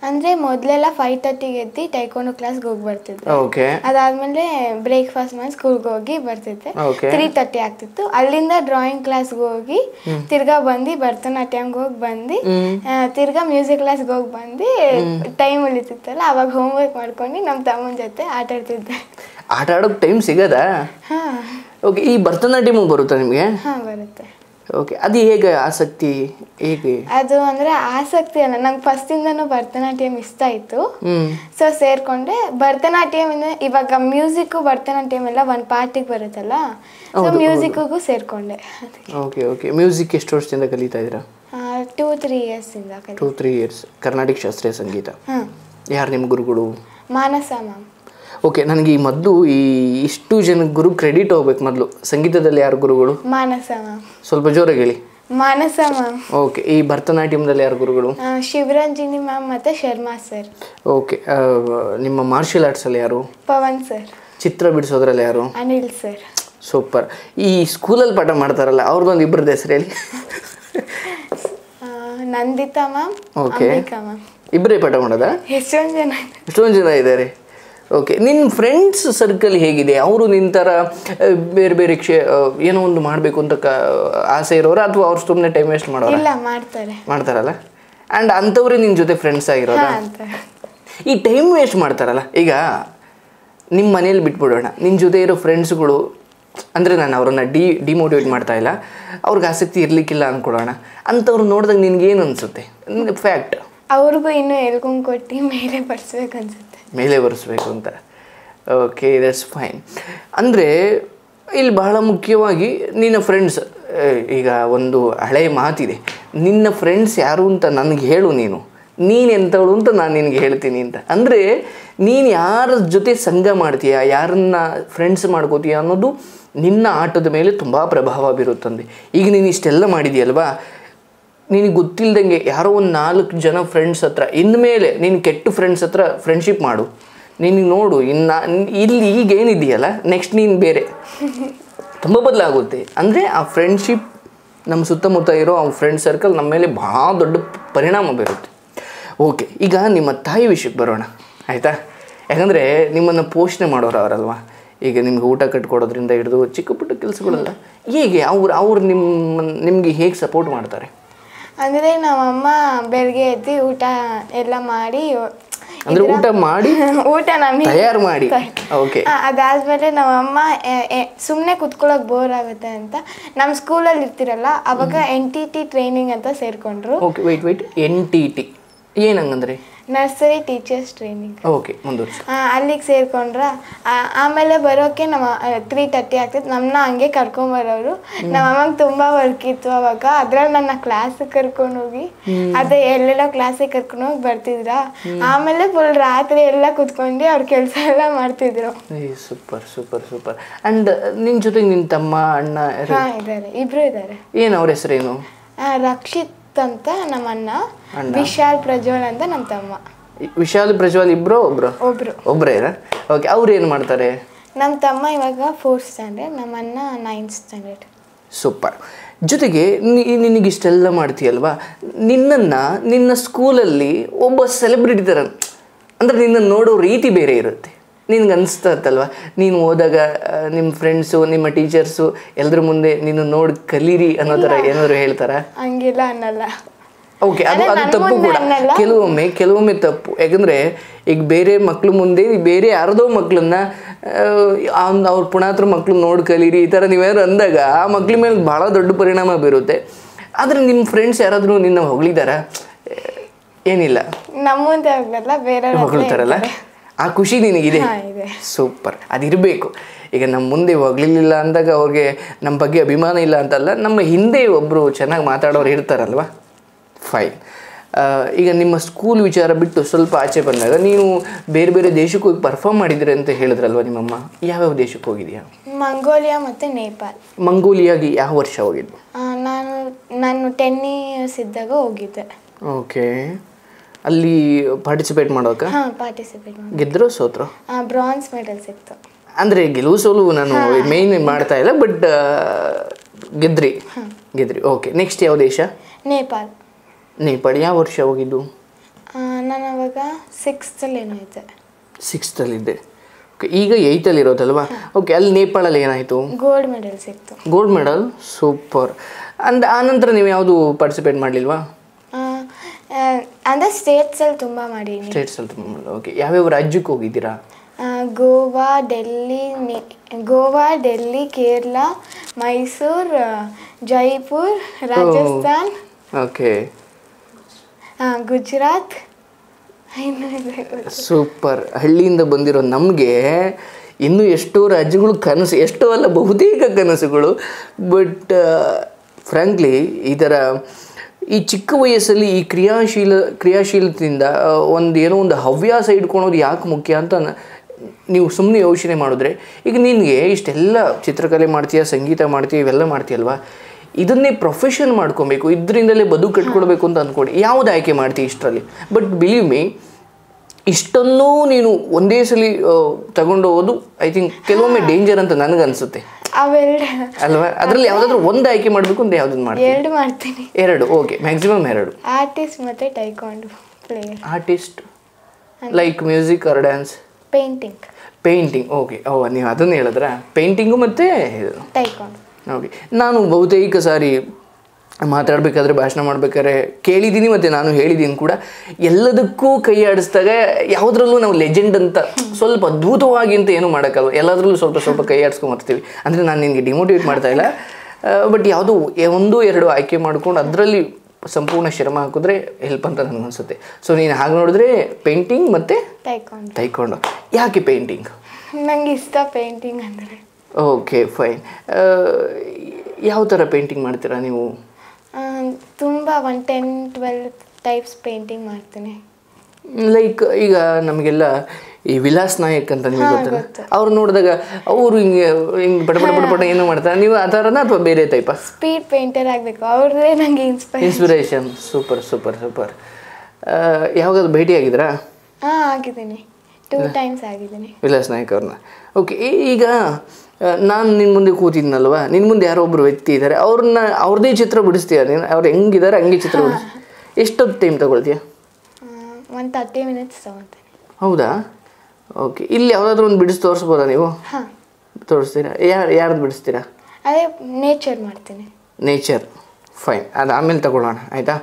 ಅಂದರೆ ಮೊದಲೆಲ್ಲ ಫೈವ್ ತರ್ಟಿಗೆ ಎದ್ದು ಟೈಕೊಂಡು ಕ್ಲಾಸ್ಗೆ ಹೋಗಿ ಬರ್ತಿದ್ದೆ ಓಕೆ ಅದಾದ್ಮೇಲೆ ಬ್ರೇಕ್ಫಾಸ್ಟ್ ಮಾಡಿ ಸ್ಕೂಲ್ಗೆ ಹೋಗಿ ಬರ್ತಿದ್ದೆ Okay. ತ್ರೀ ತರ್ಟಿ ಆಗ್ತಿತ್ತು ಅಲ್ಲಿಂದ ಡ್ರಾಯಿಂಗ್ ಕ್ಲಾಸ್ಗೆ ಹೋಗಿ ತಿರ್ಗಾ ಬಂದು ಭರತನಾಟ್ಯಂಗೆ ಹೋಗಿ ಬಂದು ಆ, ತಿರ್ಗಾ ಮ್ಯೂಸಿಕ್ ಕ್ಲಾಸ್ಗೆ ಹೋಗಿ ಬಂದು ಟೈಮ್ ಉಳಿತಿತ್ತಲ್ಲ ಅವಾಗ ಹೋಮ್ವರ್ಕ್ ಮಾಡ್ಕೊಂಡು ನಮ್ಮ ತಮ್ಮನ ಜೊತೆ ಆಟ ಆಡ್ತಿದ್ದೆ ಆಟ ಆಡೋಕೆ ಟೈಮ್ ಸಿಗದಾ ಹಾಂ ಓಕೆ ಈ ಭರತನಾಟ್ಯಮು ಬರುತ್ತಾ ನಿಮಗೆ ಹಾಂ ಬರುತ್ತೆ ಓಕೆ ಅದು ಹೇಗೆ ಆಸಕ್ತಿ ಹೇಗೆ ಅದು ಅಂದರೆ ಆಸಕ್ತಿ ಅಲ್ಲ ನಂಗೆ ಫಸ್ಟಿಂದನೂ ಭರತನಾಟ್ಯಂ ಇಷ್ಟ ಇತ್ತು ಹ್ಞೂ ಸೊ ಸೇರ್ಕೊಂಡೆ ಭರತನಾಟ್ಯಂ ಇಂದ ಇವಾಗ ಮ್ಯೂಸಿಕ್ಕು ಭರತನಾಟ್ಯಂ ಎಲ್ಲ ಒಂದು ಪಾರ್ಟಿಗೆ ಬರುತ್ತಲ್ಲ ಸೊ ಮ್ಯೂಸಿಕ್ಕಿಗೂ ಸೇರ್ಕೊಂಡೆ ಓಕೆ ಓಕೆ ಮ್ಯೂಸಿಕ್ ಎಷ್ಟು ವರ್ಷದಿಂದ ಕಲಿತಾ ಇದ್ದೀರಾ ಟೂ ತ್ರೀ ಇಯರ್ಸಿಂದ ಕಲಿ ಟೂ ತ್ರೀ ಇಯರ್ಸ್ ಕರ್ನಾಟಕ ಶಾಸ್ತ್ರೀಯ ಸಂಗೀತ ಹಾಂ ಯಾರು ನಿಮ್ಮ ಗುರುಗಳು ಮಾನಸ ಮ್ಯಾಮ್ ಓಕೆ ನನಗೆ ಈ ಮೊದಲು ಈ ಇಷ್ಟು ಜನ ಗುರು ಕ್ರೆಡಿಟ್ ಹೋಗ್ಬೇಕು ಮೊದಲು ಸಂಗೀತದಲ್ಲಿ ಯಾರು ಗುರುಗಳು ಮಾನಸ ಮ್ಯಾಮ್ ಸ್ವಲ್ಪ ಜೋರಾಗಿ ಹೇಳಿ ಮಾನಸ ಮ್ಯಾಮ್ ಓಕೆ ಈ ಭರತನಾಟ್ಯಂದಲ್ಲಿ ಯಾರು ಗುರುಗಳು ಶಿವರಂಜಿನಿ ಮ್ಯಾಮ್ ಮತ್ತು ಶರ್ಮಾ ಸರ್ ಓಕೆ ನಿಮ್ಮ ಮಾರ್ಷಲ್ ಆರ್ಟ್ಸಲ್ಲಿ ಯಾರು ಪವನ್ ಸರ್ ಚಿತ್ರ ಬಿಡಿಸೋದ್ರಲ್ಲಿ ಯಾರು ಅನಿಲ್ ಸರ್ ಸೂಪರ್ ಈ ಸ್ಕೂಲಲ್ಲಿ ಪಾಠ ಮಾಡ್ತಾರಲ್ಲ ಅವ್ರದ್ದೊಂದು ಇಬ್ಬರದ್ದು ಹೆಸರು ಹೇಳಿ Nandita ma'am Okay. Ambika ma'am ಇಬ್ಬರೇ ಪಾಠ ಮಾಡೋದಾ ಎಷ್ಟೊಂದು ಜನ ಇದ್ದಾರೆ. ಎಷ್ಟೊಂದು ಜನ ಇದ್ದಾರೆ ಓಕೆ ನಿನ್ನ ಫ್ರೆಂಡ್ಸ್ ಸರ್ಕಲ್ ಹೇಗಿದೆ ಅವರು ನಿನ್ನ ಥರ ಆ, ಬೇರೆ ಬೇರೆ ಕ್ಷೇ ಆ, ಏನೋ ಒಂದು ಮಾಡಬೇಕು ಅಂತ ಕ ಆಸೆ ಇರೋರ ಅಥವಾ ಅವ್ರು ಸುಮ್ಮನೆ ಟೈಮ್ ವೇಸ್ಟ್ ಮಾಡೋರ ಇಲ್ಲ ಮಾಡ್ತಾರೆ ಮಾಡ್ತಾರಲ್ಲ ಆ್ಯಂಡ್ ಅಂಥವ್ರೆ ನಿನ್ನ ಜೊತೆ ಫ್ರೆಂಡ್ಸ್ ಆಗಿರೋದ ಹಾಂ ಅಂತ ಈ ಟೈಮ್ ವೇಸ್ಟ್ ಮಾಡ್ತಾರಲ್ಲ ಈಗ ನಿಮ್ಮ ಮನೇಲಿ ಬಿಟ್ಬಿಡೋಣ ನಿನ್ನ ಜೊತೆ ಇರೋ ಫ್ರೆಂಡ್ಸ್ಗಳು ಅಂದರೆ ನಾನು ಅವ್ರನ್ನ ಡಿ ಡಿಮೋಟಿವೇಟ್ ಮಾಡ್ತಾ ಇಲ್ಲ ಅವ್ರಿಗೆ ಆಸಕ್ತಿ ಇರಲಿಕ್ಕಿಲ್ಲ ಅಂದ್ಕೊಡೋಣ ಅಂಥವ್ರು ನೋಡಿದಾಗ ನಿನ್ಗೇನು ಅನಿಸುತ್ತೆ ಫ್ಯಾಕ್ಟ್ ಅವ್ರಿಗೂ ಇನ್ನೂ ಎಲ್ಕೊಂಡ್ ಕೊಟ್ಟು ಮೇಲೆ ಬರ್ಸ್ಬೇಕು ಅನ್ಸುತ್ತೆ ಮೇಲೆ ಬರೆಸ್ಬೇಕು ಅಂತ ಓಕೆ ದಟ್ಸ್ ಫೈನ್ ಅಂದರೆ ಇಲ್ಲಿ ಬಹಳ ಮುಖ್ಯವಾಗಿ ನಿನ್ನ ಫ್ರೆಂಡ್ಸ್ ಈಗ ಒಂದು ಹಳೆಯ ಮಾತಿದೆ ನಿನ್ನ ಫ್ರೆಂಡ್ಸ್ ಯಾರು ಅಂತ ನನಗೆ ಹೇಳು ನೀನು ನೀನು ಎಂಥವಳು ಅಂತ ನಾನು ನಿನಗೆ ಹೇಳ್ತೀನಿ ಅಂತ ಅಂದರೆ ನೀನು ಯಾರ ಜೊತೆ ಸಂಘ ಮಾಡ್ತೀಯ ಯಾರನ್ನ ಫ್ರೆಂಡ್ಸ್ ಮಾಡ್ಕೋತೀಯ ಅನ್ನೋದು ನಿನ್ನ ಆಟದ ಮೇಲೆ ತುಂಬ ಪ್ರಭಾವ ಬೀರುತ್ತದೆ ಈಗ ನೀನು ಇಷ್ಟೆಲ್ಲ ಮಾಡಿದೆಯಲ್ವಾ ನಿನಗೆ ಗೊತ್ತಿಲ್ದಂಗೆ ಯಾರೋ ಒಂದು ನಾಲ್ಕು ಜನ ಫ್ರೆಂಡ್ಸ್ ಹತ್ರ ಇನ್ಮೇಲೆ ನೀನು ಕೆಟ್ಟ ಫ್ರೆಂಡ್ಸ್ ಹತ್ರ ಫ್ರೆಂಡ್ಶಿಪ್ ಮಾಡು ನಿನಗೆ ನೋಡು ಇನ್ನು ಇಲ್ಲಿ ಈಗ ಏನಿದೆಯಲ್ಲ ನೆಕ್ಸ್ಟ್ ನೀನು ಬೇರೆ ತುಂಬ ಬದಲಾಗುತ್ತೆ ಅಂದರೆ ಆ ಫ್ರೆಂಡ್ಶಿಪ್ ನಮ್ಮ ಸುತ್ತಮುತ್ತ ಇರೋ ಆ ಫ್ರೆಂಡ್ ಸರ್ಕಲ್ ನಮ್ಮ ಮೇಲೆ ಭಾಳ ದೊಡ್ಡ ಪರಿಣಾಮ ಬೀರುತ್ತೆ ಓಕೆ ಈಗ ನಿಮ್ಮ ತಾಯಿ ವಿಷಯಕ್ಕೆ ಬರೋಣ ಆಯಿತಾ ಯಾಕಂದರೆ ನಿಮ್ಮನ್ನು ಪೋಷಣೆ ಮಾಡೋರು ಅವರಲ್ವಾ ಈಗ ನಿಮ್ಗೆ ಊಟ ಕಟ್ಕೊಡೋದ್ರಿಂದ ಹಿಡಿದು ಚಿಕ್ಕ ಪುಟ್ಟ ಕೆಲಸಗಳೆಲ್ಲ ಹೇಗೆ ಅವ್ರು ಅವ್ರು ನಿಮ್ಮ ನಿಮಗೆ ಹೇಗೆ ಸಪೋರ್ಟ್ ಮಾಡ್ತಾರೆ ಅಂದರೆ ನಮ್ಮಮ್ಮ ಬೆಳಗ್ಗೆ ಎದ್ದು ಊಟ ಎಲ್ಲ ಮಾಡಿ ಅಂದ್ರೆ ಊಟ ಮಾಡಿ ಊಟ ನಮಗೆ ತಯಾರು ಮಾಡಿ ಓಕೆ ಅದಾದ್ಮೇಲೆ ನಮ್ಮಮ್ಮ ಸುಮ್ಮನೆ ಕುತ್ಕೊಳ್ಳೋಕೆ ಬೋರ್ ಆಗುತ್ತೆ ಅಂತ ನಮ್ಮ ಸ್ಕೂಲಲ್ಲಿ ಇರ್ತಿರಲ್ಲ ಅವಾಗ ಎನ್ ಟಿ ಟಿ ಟ್ರೈನಿಂಗ್ ಅಂತ ಸೇರ್ಕೊಂಡ್ರು okay wait wait N T T ಏನಂಗಂದ್ರೆ ನರ್ಸರಿ ಟೀಚರ್ಸ್ ಟ್ರೈನಿಂಗ್ ಓಕೆ ಮುಂದುವರಿಸಿ ಅಲ್ಲಿಗೆ ಸೇರ್ಕೊಂಡ್ರ ಆ- ಆಮೇಲೆ ಬರೋಕೆ ನಮ್ಮ ತ್ರೀ ತರ್ಟಿ ಆಗ್ತಿತ್ತು ನಮ್ಮನ್ನ ಹಂಗೆ ಕರ್ಕೊಂಬರೋರು ನಮ್ಮ ಅಮ್ಮಂಗೆ ತುಂಬ ವರ್ಕ್ ಇತ್ತು ಅವಾಗ ಅದ್ರಲ್ಲಿ ನನ್ನ ಕ್ಲಾಸಿಗೆ ಕರ್ಕೊಂಡು ಹೋಗಿ ಅದೇ ಎಲ್ಲೆಲ್ಲ ಕ್ಲಾಸಿಗೆ ಕರ್ಕೊಂಡು ಹೋಗಿ ಬರ್ತಿದ್ರ ಆಮೇಲೆ ಫುಲ್ ರಾತ್ರಿ ಎಲ್ಲ ಕುತ್ಕೊಂಡು ಅವ್ರ ಕೆಲಸ ಎಲ್ಲ ಮಾಡ್ತಿದ್ರು ಏ ಸೂಪರ್ ಸೂಪರ್ ಸೂಪರ್ ಆ್ಯಂಡ್ ನಿನ್ನ ಜೊತೆಗೆ ನಿನ್ನ ತಮ್ಮ ಅಣ್ಣ ಯಾರು? ಹಾ ಇದ್ದಾರೆ ಇಬ್ರು ಇದ್ದಾರೆ ಏನು ಅವ್ರ ಹೆಸರೇನು ರಕ್ಷಿತ್ ಅಂತ ನಮ್ಮ ಅಣ್ಣ ವಿಶಾಲ್ ಪ್ರಜ್ವಲ್ ಅಂತ ನಮ್ಮ ತಮ್ಮ ವಿಶಾಲ್ ಪ್ರಜ್ವಲ್ ಇಬ್ಬರು ಒಬ್ರು ಒಬ್ರು ಒಬ್ಬರೇನಾ ಓಕೆ ಅವ್ರು ಏನು ಮಾಡ್ತಾರೆ ನಮ್ಮ ತಮ್ಮ ಇವಾಗ ಫೋರ್ತ್ ಸ್ಟ್ಯಾಂಡರ್ಡ್ ನಮ್ಮ ಅಣ್ಣ ನೈನ್ತ್ ಸ್ಟ್ಯಾಂಡರ್ಡ್ ಸೂಪರ್ ಜೊತೆಗೆ ನೀ ನಿನಗಿಷ್ಟೆಲ್ಲ ಮಾಡ್ತೀಯಲ್ವಾ ನಿನ್ನನ್ನು ನಿನ್ನ ಸ್ಕೂಲಲ್ಲಿ ಒಬ್ಬ ಸೆಲೆಬ್ರಿಟಿ ಥರ ಅಂದರೆ ನಿನ್ನ ನೋಡೋ ರೀತಿ ಬೇರೆ ಇರುತ್ತೆ ನಿನ್ಗೆ ಅನಿಸ್ತಾ ಇರ್ತಲ್ವ ನೀನು ಹೋದಾಗ ಆ, ನಿಮ್ಮ ಫ್ರೆಂಡ್ಸು ನಿಮ್ಮ ಟೀಚರ್ಸು ಎಲ್ಲರ ಮುಂದೆ ನೀನು ನೋಡಿ ಕಲೀರಿ ಅನ್ನೋ ಥರ ಏನಾದ್ರು ಹೇಳ್ತಾರಾ ಹಂಗಿಲ್ಲ ಅನ್ನಲ್ಲ ಓಕೆ ಅದು ಅದು ನನ್ ತಪ್ಪು ಮುಂದೆ ಕೂಡ ಅನ್ನಲ್ಲ. ಕೆಲವೊಮ್ಮೆ ಕೆಲವೊಮ್ಮೆ ತಪ್ಪು ಯಾಕಂದ್ರೆ ಈಗ ಬೇರೆ ಮಕ್ಳು ಮುಂದೆ ಬೇರೆ ಯಾರದೋ ಮಕ್ಕಳನ್ನ ಅವ್ರ ಪುಣಾತ್ರ ಮಕ್ಳು ನೋಡಿ ಕಲೀರಿ ಈ ಥರ ನೀವೇನಾದ್ರು ಅಂದಾಗ ಆ ಮಕ್ಳ ಮೇಲೆ ಭಾಳ ದೊಡ್ಡ ಪರಿಣಾಮ ಬೀರುತ್ತೆ ಆದರೆ ನಿಮ್ಮ ಫ್ರೆಂಡ್ಸ್ ಯಾರಾದರೂ ನಿನ್ನ ಹೊಗಳಿದಾರ ಏನಿಲ್ಲ ನಮ್ಮ ಮುಂದೆ ಹೋಗಲ್ಲ ಬೇರೆ ಹೊಗಳ್ತಾರಲ್ಲ ಆ ಖುಷಿ ನಿನಗಿದೆ ಹಾ ಇದೆ ಸೂಪರ್ ಅದಿರಬೇಕು ಈಗ ನಮ್ಮ ಮುಂದೆ ಹೊಗಳಿಲಿಲ್ಲ ಅಂದಾಗ ಅವ್ರಿಗೆ ನಮ್ಮ ಬಗ್ಗೆ ಅಭಿಮಾನ ಇಲ್ಲ ಅಂತಲ್ಲ ನಮ್ಮ ಹಿಂದೆ ಒಬ್ಬರು ಚೆನ್ನಾಗಿ ಮಾತಾಡೋರು ಇರ್ತಾರಲ್ವ ಫೈನ್ ಈಗ ನಿಮ್ಮ ಸ್ಕೂಲ್ ವಿಚಾರ ಬಿಟ್ಟು ಸ್ವಲ್ಪ ಆಚೆ ಬಂದಾಗ ನೀನು ಬೇರೆ ಬೇರೆ ದೇಶಕ್ಕೆ ಹೋಗಿ ಪರ್ಫಾರ್ಮ್ ಮಾಡಿದ್ರೆ ಅಂತ ಹೇಳಿದ್ರಲ್ವ ನಿಮ್ಮಮ್ಮ ಯಾವ್ಯಾವ ದೇಶಕ್ಕೆ ಹೋಗಿದ್ಯಾ ಮಂಗೋಲಿಯಾ ಮತ್ತು ನೇಪಾಲ್ ಮಂಗೋಲಿಯಾಗಿ ಯಾವ ವರ್ಷ ಹೋಗಿದ್ದು ಆ, ನಾನು ನಾನು ಟೆನ್ ಇಯರ್ಸ್ ಇದ್ದಾಗ ಹೋಗಿದ್ದೆ ಓಕೆ ಅಲ್ಲಿ ಪಾರ್ಟಿಸಿಪೇಟ್ ಮಾಡೋಕೆ ಹಾಂ ಪಾರ್ಟಿಸಿಪೇಟ್ ಮಾಡಿ ಗೆದ್ರೋ ಸೋತ್ರೋ ಬ್ರಾನ್ಸ್ ಮೆಡಲ್ ಸಿಕ್ತು ಅಂದರೆ ಗೆಲುವು ಸೋಲು ನಾನು ಮೇಯ್ನ್ ಮಾಡ್ತಾ ಇಲ್ಲ ಬಟ್ ಗೆದ್ರಿ ಗೆದ್ರಿ ಓಕೆ ನೆಕ್ಸ್ಟ್ ಯಾವ ದೇಶ ನೇಪಾಲ್ ನೇಪಾಳ ಯಾವ ವರ್ಷ ಹೋಗಿದ್ದು ನಾನು ಅವಾಗ ಸಿಕ್ಸ್ತಲ್ಲಿ ಏನೋ ಇದ್ದೆ ಸಿಕ್ಸ್ತಲ್ಲಿದ್ದೆ ಓಕೆ ಈಗ ಏಯ್ತಲ್ಲಿ ಇರೋದಲ್ವಾ ಓಕೆ ಅಲ್ಲಿ ನೇಪಾಳಲ್ಲಿ ಏನಾಯಿತು ಗೋಲ್ಡ್ ಮೆಡಲ್ ಸಿಕ್ತು ಗೋಲ್ಡ್ ಮೆಡಲ್ ಸೂಪರ್ ಅಂಡ್ ಆನಂತರ ನೀವು ಯಾವುದು ಪಾರ್ಟಿಸಿಪೇಟ್ ಮಾಡಲಿಲ್ವಾ ಆ, ಆ, ಅಂದರೆ ಸ್ಟೇಟ್ಸಲ್ಲಿ ತುಂಬ ಮಾಡೀನಿ ಸ್ಟೇಟ್ಸಲ್ಲಿ ಓಕೆ ಯಾವ್ಯಾವ ರಾಜ್ಯಕ್ಕೆ ಹೋಗಿದ್ದೀರಾ ಆ, ಗೋವಾ ಡೆಲ್ಲಿ ನೆ- ಗೋವಾ ಡೆಲ್ಲಿ ಕೇರಳ ಮೈಸೂರು ಆ, ಜೈಪುರ್ ರಾಜಸ್ಥಾನ್ ಓಕೆ ಆ, ಗುಜರಾತ್ ಇನ್ನು ಇದೆ ಗೊತ್ತು. ಸೂಪರ್ ಹಳ್ಳಿಯಿಂದ ಬಂದಿರೋ ನಮಗೆ ಇನ್ನೂ ಎಷ್ಟೋ ರಾಜ್ಯಗಳು ಕನಸು ಎಷ್ಟೋ ಅಲ್ಲ ಬಹುತೇಕ ಕನಸುಗಳು ಬಟ್ ಫ್ರ್ಯಾಂಕ್ಲಿ ಈ ಥರ ಈ ಚಿಕ್ಕ ವಯಸ್ಸಲ್ಲಿ ಈ ಕ್ರಿಯಾಶೀಲ ಕ್ರಿಯಾಶೀಲತೆಯಿಂದ ಒಂದು ಏನೋ ಒಂದು ಹವ್ಯಾಸ ಇಟ್ಕೊಳೋದು ಯಾಕೆ ಮುಖ್ಯ ಅಂತ ನ- ನೀವು ಸುಮ್ಮನೆ ಯೋಚನೆ ಮಾಡಿದ್ರೆ ಈಗ ನಿನಗೆ ಇಷ್ಟೆಲ್ಲ ಚಿತ್ರಕಲೆ ಮಾಡ್ತೀಯ ಸಂಗೀತ ಮಾಡ್ತೀಯ ಇವೆಲ್ಲ ಮಾಡ್ತೀಯಲ್ವಾ ಇದನ್ನೇ ಪ್ರೊಫೆಷನ್ ಮಾಡ್ಕೊಬೇಕು ಇದರಿಂದಲೇ ಬದುಕು ಕಟ್ಕೊಳ್ಬೇಕು ಅಂತ ಅಂದ್ಕೊಡಿ ಯಾವ್ದು ಆಯ್ಕೆ ಮಾಡ್ತೀಯ ಇಷ್ಟರಲ್ಲಿ ಬಟ್ ಬಿಲೀವ್ ಮೀ ಇಷ್ಟನ್ನೂ ನೀನು ಒಂದೇ ಸಲ ತಗೊಂಡು ಹೋಗೋದು ಐ ಥಿಂಕ್ ಕೆಲವೊಮ್ಮೆ ಡೇಂಜರ್ ಅಂತ ನನಗನ್ಸುತ್ತೆ ಅವೆರಡು ಅಲ್ವಾ ಅದರಲ್ಲಿ ಯಾವುದಾದ್ರೂ ಒಂದು ಆಯ್ಕೆ ಮಾಡಬೇಕು ಅಂತ ಯಾವ್ದನ್ನು ಮಾಡಿ ಎರಡು ಮಾಡ್ತೀನಿ ಎರಡು ಓಕೆ ಮ್ಯಾಕ್ಸಿಮಮ್ ಎರಡು ಆರ್ಟಿಸ್ಟ್ ಮತ್ತು taekwondo player artist like music or dance painting painting okay ಓ ನೀವು ಅದನ್ನು ಹೇಳಿದ್ರ ಪೇಂಟಿಂಗು ಮತ್ತು ಇದು ಟೈಕೊಂಡು ಓಕೆ ನಾನು ಬಹುತೇಕ ಸಾರಿ ಮಾತಾಡಬೇಕಾದ್ರೆ ಭಾಷಣ ಮಾಡ್ಬೇಕಾದ್ರೆ ಕೇಳಿದ್ದೀನಿ ಮತ್ತು ನಾನು ಹೇಳಿದ್ದೀನಿ ಕೂಡ ಎಲ್ಲದಕ್ಕೂ ಕೈ ಆಡಿಸಿದಾಗ ಯಾವುದ್ರಲ್ಲೂ ನಾವು ಲೆಜೆಂಡ್ ಅಂತ ಸ್ವಲ್ಪ ಅದ್ಭುತವಾಗಿ ಅಂತ ಏನು ಮಾಡೋಕ್ಕಲ್ವ ಎಲ್ಲದರಲ್ಲೂ ಸ್ವಲ್ಪ ಸ್ವಲ್ಪ ಕೈ ಆಡಿಸ್ಕೊಂಬರ್ತೀವಿ ಅಂದರೆ ನಾನು ನಿನಗೆ ಡಿಮೋಟಿವೇಟ್ ಮಾಡ್ತಾ ಇಲ್ಲ ಬಟ್ ಯಾವುದೋ ಒಂದು ಎರಡು ಆಯ್ಕೆ ಮಾಡ್ಕೊಂಡು ಅದರಲ್ಲಿ ಸಂಪೂರ್ಣ ಶ್ರಮ ಹಾಕಿದ್ರೆ ಹೆಲ್ಪ್ ಅಂತ ನನಗನ್ಸುತ್ತೆ ಸೊ ನೀನು ಹಾಗೆ ನೋಡಿದ್ರೆ ಪೇಂಟಿಂಗ್ ಮತ್ತು ಟೈಕೊಂಡು ತೈಕೊಂಡು ಯಾಕೆ ಪೇಂಟಿಂಗ್ ನಂಗೆ ಇಷ್ಟ ಪೇಂಟಿಂಗ್ ಅಂದರೆ ಓಕೆ ಫೈನ್ ಯಾವ ಥರ ಪೇಂಟಿಂಗ್ ಮಾಡ್ತೀರಾ ನೀವು ತುಂಬ one ten twelve types painting ಮಾಡ್ತೀನಿ ಲೈಕ್ ಈಗ ನಮಗೆಲ್ಲ ಈ ವಿಲಾಸ್ ನಾಯಕ್ ಅಂತ ನಿಮಗೆ ಹಾ, ಗೊತ್ತಲ್ಲ ಗೊತ್ತು. ಅವ್ರು ನೋಡಿದಾಗ ಅವರು ಹಿಂಗೆ ಹಿಂಗೆ ಪಟ ಪಟ ಪಟ ಪಟ ಏನೋ ಮಾಡ್ತಾರೆ ನೀವು ಆ ಥರನ ಅಥವಾ ಬೇರೆ ಟೈಪಾ ಸ್ಪೀಡ್ ಪೇಂಟರ್ ಆಗಬೇಕು ಅವ್ರದ್ದೇ ನನಗೆ inspire inspiration super super super ಯಾವಾಗಾದ್ರು ಭೇಟಿಯಾಗಿದ್ರಾ ಹಾಂ ಆಗಿದ್ದೀನಿ ಟೂ ಟೈಮ್ಸ್ ಆಗಿದ್ದೀನಿ ವಿಲಾಸ್ ನಾಯಕ್ ಅವ್ರನ್ನ ಓಕೆ ಈಗ ನಾನು ನಿನ್ನ ಮುಂದೆ ಕೂತಿದ್ನಲ್ವಾ ನಿನ್ನ ಮುಂದೆ ಯಾರೋ ಒಬ್ರು ವ್ಯಕ್ತಿ ಇದ್ದಾರೆ ಅವ್ರನ್ನ ಅವ್ರದ್ದೇ ಚಿತ್ರ ಬಿಡಿಸ್ತೀಯ ನೀನು ಅವ್ರು ಹೆಂಗಿದ್ದಾರೆ ಹಂಗೆ ಚಿತ್ರ ಬಿಡಿಸ್ ಎಷ್ಟೊತ್ತು ಟೈಮ್ ತಗೊಳ್ತೀಯ ಒಂದು ತರ್ಟಿ ಮಿನಿಟ್ಸ್ ತೊಗೊತೀನಿ ಹೌದಾ ಓಕೆ ಇಲ್ಲಿ ಯಾವುದಾದ್ರೂ ಒಂದು ಬಿಡಿಸಿ ತೋರಿಸ್ಬೋದಾ ನೀವು ಹಾಂ ತೋರಿಸ್ತೀರಾ ಯಾರು ಯಾರ್ದು ಬಿಡಿಸ್ತೀರಾ ಅದೇ ನೇಚರ್ ಮಾಡ್ತೀನಿ ನೇಚರ್ ಫೈನ್ ಅದು ಆಮೇಲೆ ತಗೊಳ್ಳೋಣ ಆಯಿತಾ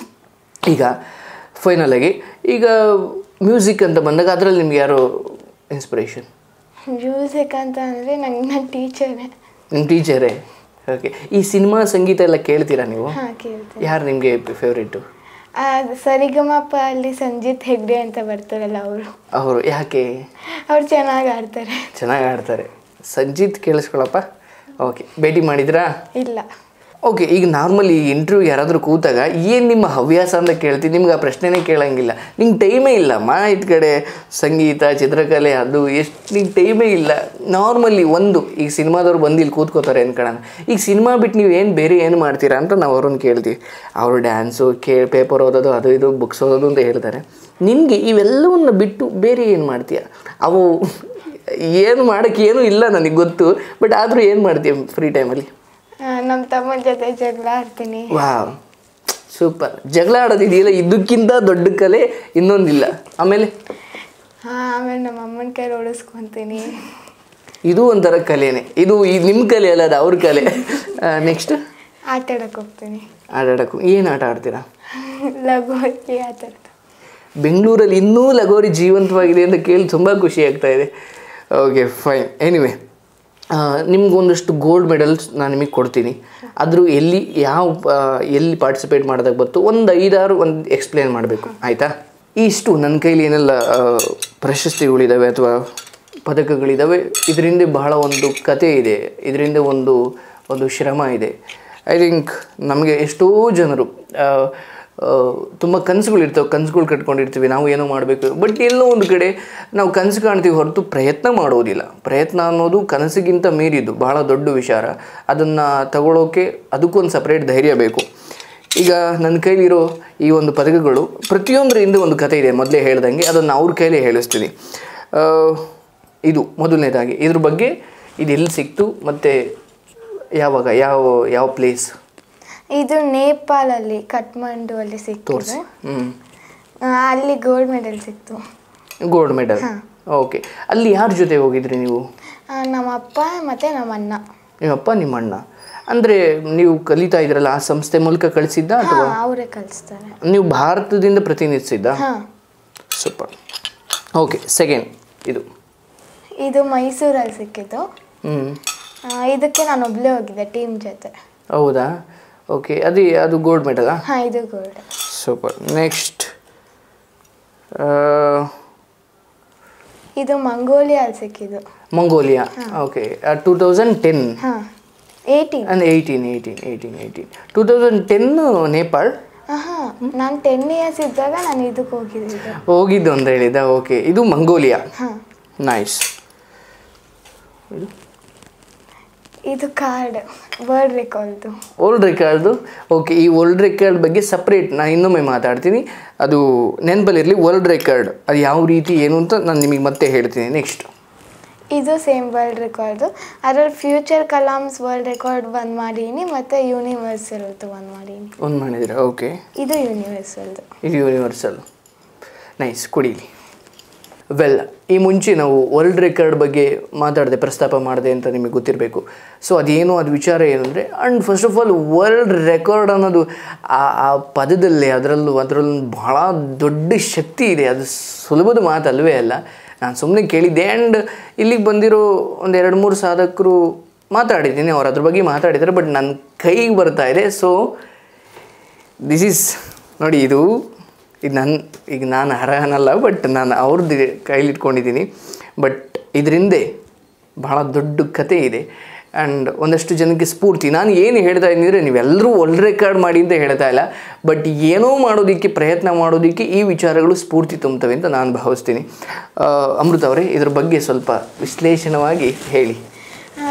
ಈಗ ಫೈನಲಾಗಿ ಈಗ ಮ್ಯೂಸಿಕ್ ಅಂತ ಬಂದಾಗ ಅದರಲ್ಲಿ ನಿಮ್ಗೆ ಯಾರು ಇನ್ಸ್ಪಿರೇಷನ್ ಮ್ಯೂಸಿಕ್ ಅಂತ ಅಂದರೆ ನಂಗೆ ನನ್ನ ಟೀಚರೇ ನಿಮ್ಮ ಟೀಚರೇ ಓಕೆ ಈ ಸಿನಿಮಾ ಸಂಗೀತ ಎಲ್ಲ ಕೇಳ್ತೀರಾ ನೀವು ಹಾಂ ಕೇಳ್ತೀನಿ ಯಾರು ನಿಮಗೆ ಫೇವ್ರೇಟು ಅದು ಸರಿಗಮಪ ಅಲ್ಲಿ ಸಂಜಿತ್ ಹೆಗ್ಡೆ ಅಂತ ಬರ್ತಾರಲ್ಲ ಅವರು ಅವರು ಯಾಕೆ ಅವ್ರು ಚೆನ್ನಾಗಿ ಆಡ್ತಾರೆ ಚೆನ್ನಾಗಿ ಆಡ್ತಾರೆ ಸಂಜೀತ್ ಕೇಳಿಸ್ಕೊಳಪ್ಪ ಓಕೆ ಭೇಟಿ ಮಾಡಿದ್ರಾ ಇಲ್ಲ ಓಕೆ ಈಗ ನಾರ್ಮಲಿ ಇಂಟರ್ವ್ಯೂ ಯಾರಾದರೂ ಕೂತಾಗ ಏನು ನಿಮ್ಮ ಹವ್ಯಾಸ ಅಂತ ಕೇಳ್ತೀನಿ ನಿಮ್ಗೆ ಆ ಪ್ರಶ್ನೆನೇ ಕೇಳಂಗಿಲ್ಲ ನಿಂಗೆ ಟೈಮೇ ಇಲ್ಲಮ್ಮ ಇದ್ ಕಡೆ ಸಂಗೀತ ಚಿತ್ರಕಲೆ ಅದು ಎಷ್ಟು ನಿಂಗೆ ಟೈಮೇ ಇಲ್ಲ ನಾರ್ಮಲಿ ಒಂದು ಈಗ ಸಿನಿಮಾದವ್ರು ಬಂದು ಇಲ್ಲಿ ಕೂತ್ಕೋತಾರೆ ಅನ್ಕೊಳ್ಳೋಣ ಈಗ ಸಿನಿಮಾ ಬಿಟ್ಟು ನೀವು ಏನು ಬೇರೆ ಏನು ಮಾಡ್ತೀರಾ ಅಂತ ನಾವು ಅವ್ರನ್ನ ಕೇಳ್ತೀವಿ ಅವರು ಡ್ಯಾನ್ಸು ಕೇ ಪೇಪರ್ ಓದೋದು ಅದು ಇದು ಬುಕ್ಸ್ ಓದೋದು ಅಂತ ಹೇಳ್ತಾರೆ ನಿನಗೆ ಇವೆಲ್ಲವನ್ನ ಬಿಟ್ಟು ಬೇರೆ ಏನು ಮಾಡ್ತೀಯ ಅವು ಏನು ಮಾಡೋಕ್ಕೆ ಏನೂ ಇಲ್ಲ ನನಗೆ ಗೊತ್ತು ಬಟ್ ಆದರೂ ಏನು ಮಾಡ್ತೀಯ ಫ್ರೀ ಟೈಮಲ್ಲಿ ನಮ್ಮ ತಮ್ಮನ ಜೊತೆ ಜಗಳ ಆಡ್ತೀನಿ ವಾವ್ ಸೂಪರ್ ಜಗಳ ಆಡೋದಿದೆಯಲ್ಲ ಇದಕ್ಕಿಂತ ದೊಡ್ಡ ಕಲೆ ಇನ್ನೊಂದಿಲ್ಲ ಆಮೇಲೆ ಹಾಂ ಆಮೇಲೆ ನಮ್ಮ ಅಮ್ಮನ ಕೈ ಓಡಿಸ್ಕೊತೀನಿ ಇದು ಒಂಥರ ಕಲೆನೇ ಇದು ಈ ನಿಮ್ಮ ಕಲೆ ಅಲ್ಲ ಅದು ಅವ್ರ ಕಲೆ ನೆಕ್ಸ್ಟ್ ಆಟ ಆಡಕ್ಕೆ ಹೋಗ್ತೀನಿ ಆಟಾಡಕ್ಕೂ ಏನು ಆಟ ಆಡ್ತೀರಾ ಲಗೋರಿ ಆ ಥರದ್ದು ಬೆಂಗಳೂರಲ್ಲಿ ಇನ್ನೂ ಲಗೋರಿ ಜೀವಂತವಾಗಿದೆ ಅಂತ ಕೇಳಿ ತುಂಬ ಖುಷಿ ಆಗ್ತಾ ಇದೆ ಓಕೆ ಫೈನ್ ಎನಿವೆ ನಿಮ್ಗೊಂದಷ್ಟು ಗೋಲ್ಡ್ ಮೆಡಲ್ಸ್ ನಾನು ನಿಮಗೆ ಕೊಡ್ತೀನಿ ಆದರೂ ಎಲ್ಲಿ ಯಾವ ಆ, ಎಲ್ಲಿ ಪಾರ್ಟಿಸಿಪೇಟ್ ಮಾಡಿದಾಗ ಬಂತು ಒಂದು ಐದಾರು ಒಂದು ಎಕ್ಸ್ಪ್ಲೇನ್ ಮಾಡಬೇಕು ಆಯಿತಾ ಇಷ್ಟು ನನ್ನ ಕೈಲಿ ಏನೆಲ್ಲ ಆ, ಪ್ರಶಸ್ತಿಗಳಿದ್ದಾವೆ ಅಥವಾ ಪದಕಗಳಿದ್ದಾವೆ ಇದರಿಂದ ಬಹಳ ಒಂದು ಕತೆ ಇದೆ ಇದರಿಂದ ಒಂದು ಒಂದು ಶ್ರಮ ಇದೆ ಐ ಥಿಂಕ್ ನಮಗೆ ಎಷ್ಟೋ ಜನರು ತುಂಬ ಕನಸುಗಳಿರ್ತವೆ ಕನಸುಗಳು ಕಟ್ಕೊಂಡಿರ್ತೀವಿ ನಾವು ಏನೋ ಮಾಡಬೇಕು ಬಟ್ ಎಲ್ಲೋ ಒಂದು ಕಡೆ ನಾವು ಕನಸು ಕಾಣ್ತೀವಿ ಹೊರತು ಪ್ರಯತ್ನ ಮಾಡೋದಿಲ್ಲ ಪ್ರಯತ್ನ ಅನ್ನೋದು ಕನಸಿಗಿಂತ ಮೀರಿದ್ದು ಬಹಳ ದೊಡ್ಡ ವಿಚಾರ ಅದನ್ನು ತಗೊಳ್ಳೋಕೆ ಅದಕ್ಕೊಂದು ಸಪ್ರೇಟ್ ಧೈರ್ಯ ಬೇಕು ಈಗ ನನ್ನ ಕೈಲಿರೋ ಈ ಒಂದು ಪದಕಗಳು ಪ್ರತಿಯೊಂದರ ಹಿಂದೆ ಒಂದು ಕತೆ ಇದೆ ಮೊದಲೇ ಹೇಳ್ದಂಗೆ ಅದನ್ನು ಅವ್ರ ಕೈಲೇ ಹೇಳಿಸ್ತೀನಿ ಆ, ಇದು ಮೊದಲನೇದಾಗಿ ಇದ್ರ ಬಗ್ಗೆ ಇದು ಎಲ್ಲಿ ಸಿಕ್ತು ಮತ್ತು ಯಾವಾಗ ಯಾವ ಯಾವ ಪ್ಲೇಸ್ ಇದು ನೇಪಾಳಲ್ಲಿ ಕಠ್ಮಂಡು ಅಲ್ಲಿ ಸಿಕ್ಕಿದೆ ತೋರಿಸಿ ಹ್ಞೂ ಆ, ಅಲ್ಲಿ ಗೋಲ್ಡ್ ಮೆಡಲ್ ಸಿಕ್ತು ಗೋಲ್ಡ್ ಮೆಡಲ್ ಓಕೆ ಅಲ್ಲಿ ಯಾರ ಜೊತೆ ಹೋಗಿದ್ರಿ ನೀವು ಆ, ನಮ್ಮ ಅಪ್ಪ ಮತ್ತು ನಮ್ಮ ಅಣ್ಣ ನಿಮ್ಮಪ್ಪ ನಿಮ್ಮ ಅಣ್ಣ ಅಂದರೆ ನೀವು ಕಲಿತಾ ಇದ್ರಲ್ಲ ಆ ಸಂಸ್ಥೆ ಮೂಲಕ ಕಳಿಸಿದ್ದ ಅಥವಾ ಹಾಂ ಅವರೇ ಕಲಿಸ್ತಾರೆ ನೀವು ಭಾರತದಿಂದ ಪ್ರತಿನಿಧಿಸಿದ್ದ ಹಾಂ ಸೂಪರ್ ಓಕೆ ಸೆಕೆಂಡ್ ಇದು ಇದು ಮೈಸೂರಲ್ಲಿ ಸಿಕ್ಕಿದ್ದು ಹ್ಞೂ ಆ, ಇದಕ್ಕೆ ನಾನು ಒಬ್ಬಳೇ ಹೋಗಿದ್ದೆ ಟೀಮ್ ಜೊತೆ ಹೌದಾ ಓಕೆ ಅದೇ ಅದು ಗೋಲ್ಡ್ ಮೆಡಲಾ ಹಾಂ ಇದು ಗೋಲ್ಡ್ ಸೂಪರ್ ನೆಕ್ಸ್ಟ್ ಇದು ಮಂಗೋಲಿಯಲ್ಲಿ ಸಿಕ್ಕಿದ್ದು Mongolia okay two thousand ten ಹಾಂ ಏಯ್ಟೀನ್ ಅಂದರೆ eighteen eighteen eighteen eighteen two thousand ten Nepal ಹಾಂ ನಾನು ಟೆನ್ ಇಯರ್ಸ್ ಇದ್ದಾಗ ನಾನು ಇದಕ್ಕೆ ಹೋಗಿದ್ದೆ ಹೋಗಿದ್ದು ಅಂತ ಹೇಳಿದ ಓಕೆ ಇದು ಮಂಗೋಲಿಯಾ ಹಾಂ ನೈಸ್ ಇದು ಕಾರ್ಡ್ ವರ್ಲ್ಡ್ ರೆಕಾರ್ಡ್ದು ಓಲ್ಡ್ ರೆಕಾರ್ಡ್ದು ಓಕೆ ಈ ಓಲ್ಡ್ ರೆಕಾರ್ಡ್ ಬಗ್ಗೆ ಸಪ್ರೇಟ್ ನಾನು ಇನ್ನೊಮ್ಮೆ ಮಾತಾಡ್ತೀನಿ ಅದು ನೆನಪಲ್ಲಿರಲಿ ವರ್ಲ್ಡ್ ರೆಕಾರ್ಡ್ ಅದು ಯಾವ ರೀತಿ ಏನು ಅಂತ ನಾನು ನಿಮಗೆ ಮತ್ತೆ ಹೇಳ್ತೀನಿ ನೆಕ್ಸ್ಟ್ ಇದು ಸೇಮ್ ವರ್ಲ್ಡ್ ರೆಕಾರ್ಡು ಅದ್ರಲ್ಲಿ ಫ್ಯೂಚರ್ ಕಲಾಮ್ಸ್ ವರ್ಲ್ಡ್ ರೆಕಾರ್ಡ್ ಒಂದು ಮಾಡೀನಿ ಮತ್ತು ಯೂನಿವರ್ಸಲ್ದು ಒಂದು ಮಾಡೀನಿ ಒಂದು ಮಾಡಿದ್ದೀರಾ ಓಕೆ ಇದು ಯೂನಿವರ್ಸಲ್ದು ಇದು ಯೂನಿವರ್ಸಲ್ ನೈಸ್ ಕುಡೀಲಿ ವೆಲ್ ಈ ಮುಂಚೆ ನಾವು ವರ್ಲ್ಡ್ ರೆಕಾರ್ಡ್ ಬಗ್ಗೆ ಮಾತಾಡದೆ ಪ್ರಸ್ತಾಪ ಮಾಡಿದೆ ಅಂತ ನಿಮಗೆ ಗೊತ್ತಿರಬೇಕು ಸೊ ಅದೇನು ಅದು ವಿಚಾರ ಏನಂದರೆ and first of all world record ಅನ್ನೋದು ಆ ಆ ಪದದಲ್ಲಿ ಅದರಲ್ಲೂ ಅದರಲ್ಲೂ ಭಾಳ ದೊಡ್ಡ ಶಕ್ತಿ ಇದೆ ಅದು ಸುಲಭದ ಮಾತಲ್ವೇ ಅಲ್ಲ ನಾನು ಸುಮ್ಮನೆ ಕೇಳಿದ್ದೆ ಆ್ಯಂಡ್ ಇಲ್ಲಿಗೆ ಬಂದಿರೋ ಒಂದು ಎರಡು ಮೂರು ಸಾಧಕರು ಮಾತಾಡಿದ್ದೀನಿ ಅವ್ರು ಅದ್ರ ಬಗ್ಗೆ ಮಾತಾಡಿದ್ದಾರೆ ಬಟ್ ನನ್ನ ಕೈಗೆ ಬರ್ತಾ ಇದೆ ಸೊ ದಿಸ್ ಈಸ್ ನೋಡಿ ಇದು ಇದು ನನ್ನ ಈಗ ನಾನು ಅರ್ಹನಲ್ಲ ಬಟ್ ನಾನು ಅವ್ರದ್ದು ಕೈಲಿ ಇಟ್ಕೊಂಡಿದ್ದೀನಿ ಬಟ್ ಇದರಿಂದೆ ಬಹಳ ದೊಡ್ಡ ಕತೆ ಇದೆ ಆ್ಯಂಡ್ ಒಂದಷ್ಟು ಜನಕ್ಕೆ ಸ್ಫೂರ್ತಿ ನಾನು ಏನು ಹೇಳ್ತಾ ಇದ್ದೀನಿ ಅಂದರೆ ನೀವೆಲ್ಲರೂ ವರ್ಲ್ಡ್ ರೆಕಾರ್ಡ್ ಮಾಡಿ ಅಂತ ಹೇಳ್ತಾ ಇಲ್ಲ ಬಟ್ ಏನೋ ಮಾಡೋದಕ್ಕೆ ಪ್ರಯತ್ನ ಮಾಡೋದಕ್ಕೆ ಈ ವಿಚಾರಗಳು ಸ್ಫೂರ್ತಿ ತುಂಬುತ್ತವೆ ಅಂತ ನಾನು ಭಾವಿಸ್ತೀನಿ ಆ, ಅಮೃತ ಅವರೇ ಇದ್ರ ಬಗ್ಗೆ ಸ್ವಲ್ಪ ವಿಶ್ಲೇಷಣವಾಗಿ ಹೇಳಿ ಆ,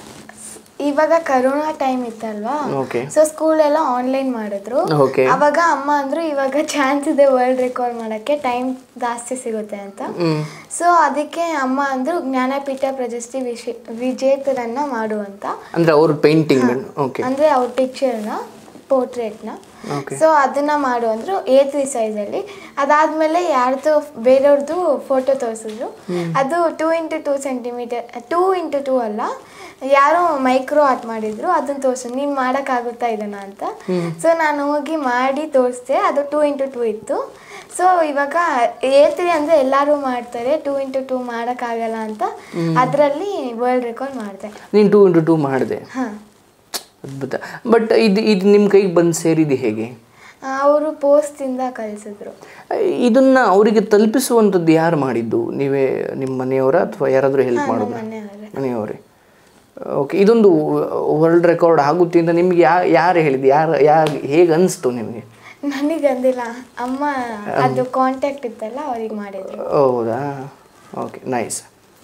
ಇವಾಗ ಕರೋನಾ ಟೈಮ್ ಇತ್ತಲ್ವಾ ಓಕೆ ಸೊ ಸ್ಕೂಲೆಲ್ಲ ಆನ್ಲೈನ್ ಮಾಡಿದ್ರು ಓಕೆ ಅವಾಗ ಅಮ್ಮ ಅಂದ್ರು ಇವಾಗ ಚಾನ್ಸ್ ಇದೆ ವರ್ಲ್ಡ್ ರೆಕಾರ್ಡ್ ಮಾಡೋಕ್ಕೆ ಟೈಮ್ ಜಾಸ್ತಿ ಸಿಗುತ್ತೆ ಅಂತ ಸೊ ಅದಕ್ಕೆ ಅಮ್ಮ ಅಂದ್ರು ಜ್ಞಾನಪೀಠ ಪ್ರಶಸ್ತಿ ವಿಶೇ ವಿಜೇತರನ್ನ ಮಾಡು ಅಂತ ಅಂದರೆ ಅವ್ರ ಪೇಂಟಿಂಗ್ ಓಕೆ ಅಂದ್ರೆ ಅವ್ರ ಪಿಕ್ಚರ್ನ ಪೋರ್ಟ್ರೇಟ್ನ ಓಕೆ ಸೊ ಅದನ್ನ ಮಾಡು ಅಂದ್ರು ಎ ತ್ರೀ ಸೈಜಲ್ಲಿ ಅದಾದ್ಮೇಲೆ ಯಾರ್ದು ಬೇರೆಯವ್ರದ್ದು ಫೋಟೋ ತೋರಿಸಿದ್ರು ಅದು two into two centimetre two into two ಅಲ್ಲ ಯಾರೋ ಮೈಕ್ರೋ ಆರ್ಟ್ ಮಾಡಿದ್ರು ಅದನ್ನ ತೋರಿಸಿದ್ರು ನೀನು ಮಾಡೋಕ್ಕಾಗುತ್ತಾ ಇದನ್ನ ಅಂತ ಸೊ ನಾನು ಹೋಗಿ ಮಾಡಿ ತೋರಿಸ್ದೆ ಅದು ಟೂ ಇಂಟು ಟೂ ಇತ್ತು ಸೊ ಇವಾಗ ಎ ತ್ರೀ ಅಂದರೆ ಎಲ್ಲರೂ ಮಾಡ್ತಾರೆ ಟೂ ಇಂಟು ಟೂ ಮಾಡೋಕ್ಕಾಗಲ್ಲ ಅಂತ ಅದರಲ್ಲಿ ವರ್ಲ್ಡ್ ರೆಕಾರ್ಡ್ ಮಾಡಿದೆ ನೀನು ಟೂ ಇಂಟು ಟೂ ಮಾಡಿದೆ ಹಾಂ ಅದ್ಭುತ ಬಟ್ ಇದು ಇದು ನಿಮ್ಮ ಕೈಗೆ ಬಂದು ಸೇರಿದ್ದು ಹೇಗೆ ಅವರು ಪೋಸ್ಟಿಂದ ಕಳಿಸಿದ್ರು ಇದನ್ನ ಅವರಿಗೆ ತಲುಪಿಸುವಂಥದ್ದು ಯಾರು ಮಾಡಿದ್ದು ನೀವೇ ನಿಮ್ಮ ಮನೆಯವರ ಅಥವಾ ಯಾರಾದರೂ ಹೆಲ್ಪ್ ಮಾಡಿದ್ರು ಮನೆಯವರೇ ಮನೆಯವರೇ ಓಕೆ ಇದೊಂದು ವರ್ಲ್ಡ್ ರೆಕಾರ್ಡ್ ಆಗುತ್ತೆ ಅಂತ ನಿಮ್ಗೆ ಯಾ ಯಾರು ಹೇಳಿದ್ದು ಯಾರು ಯಾರು ಹೇಗೆ ಅನಿಸ್ತು ನಿಮಗೆ ನನಗೆ ಅಂದಿಲ್ಲ ಅಮ್ಮ ಅದು ಕಾಂಟ್ಯಾಕ್ಟ್ ಇತ್ತಲ್ಲ ಅವ್ರಿಗೆ ಮಾಡಿದ್ರು ಹೌದಾ ಓಕೆ ನೈಸ್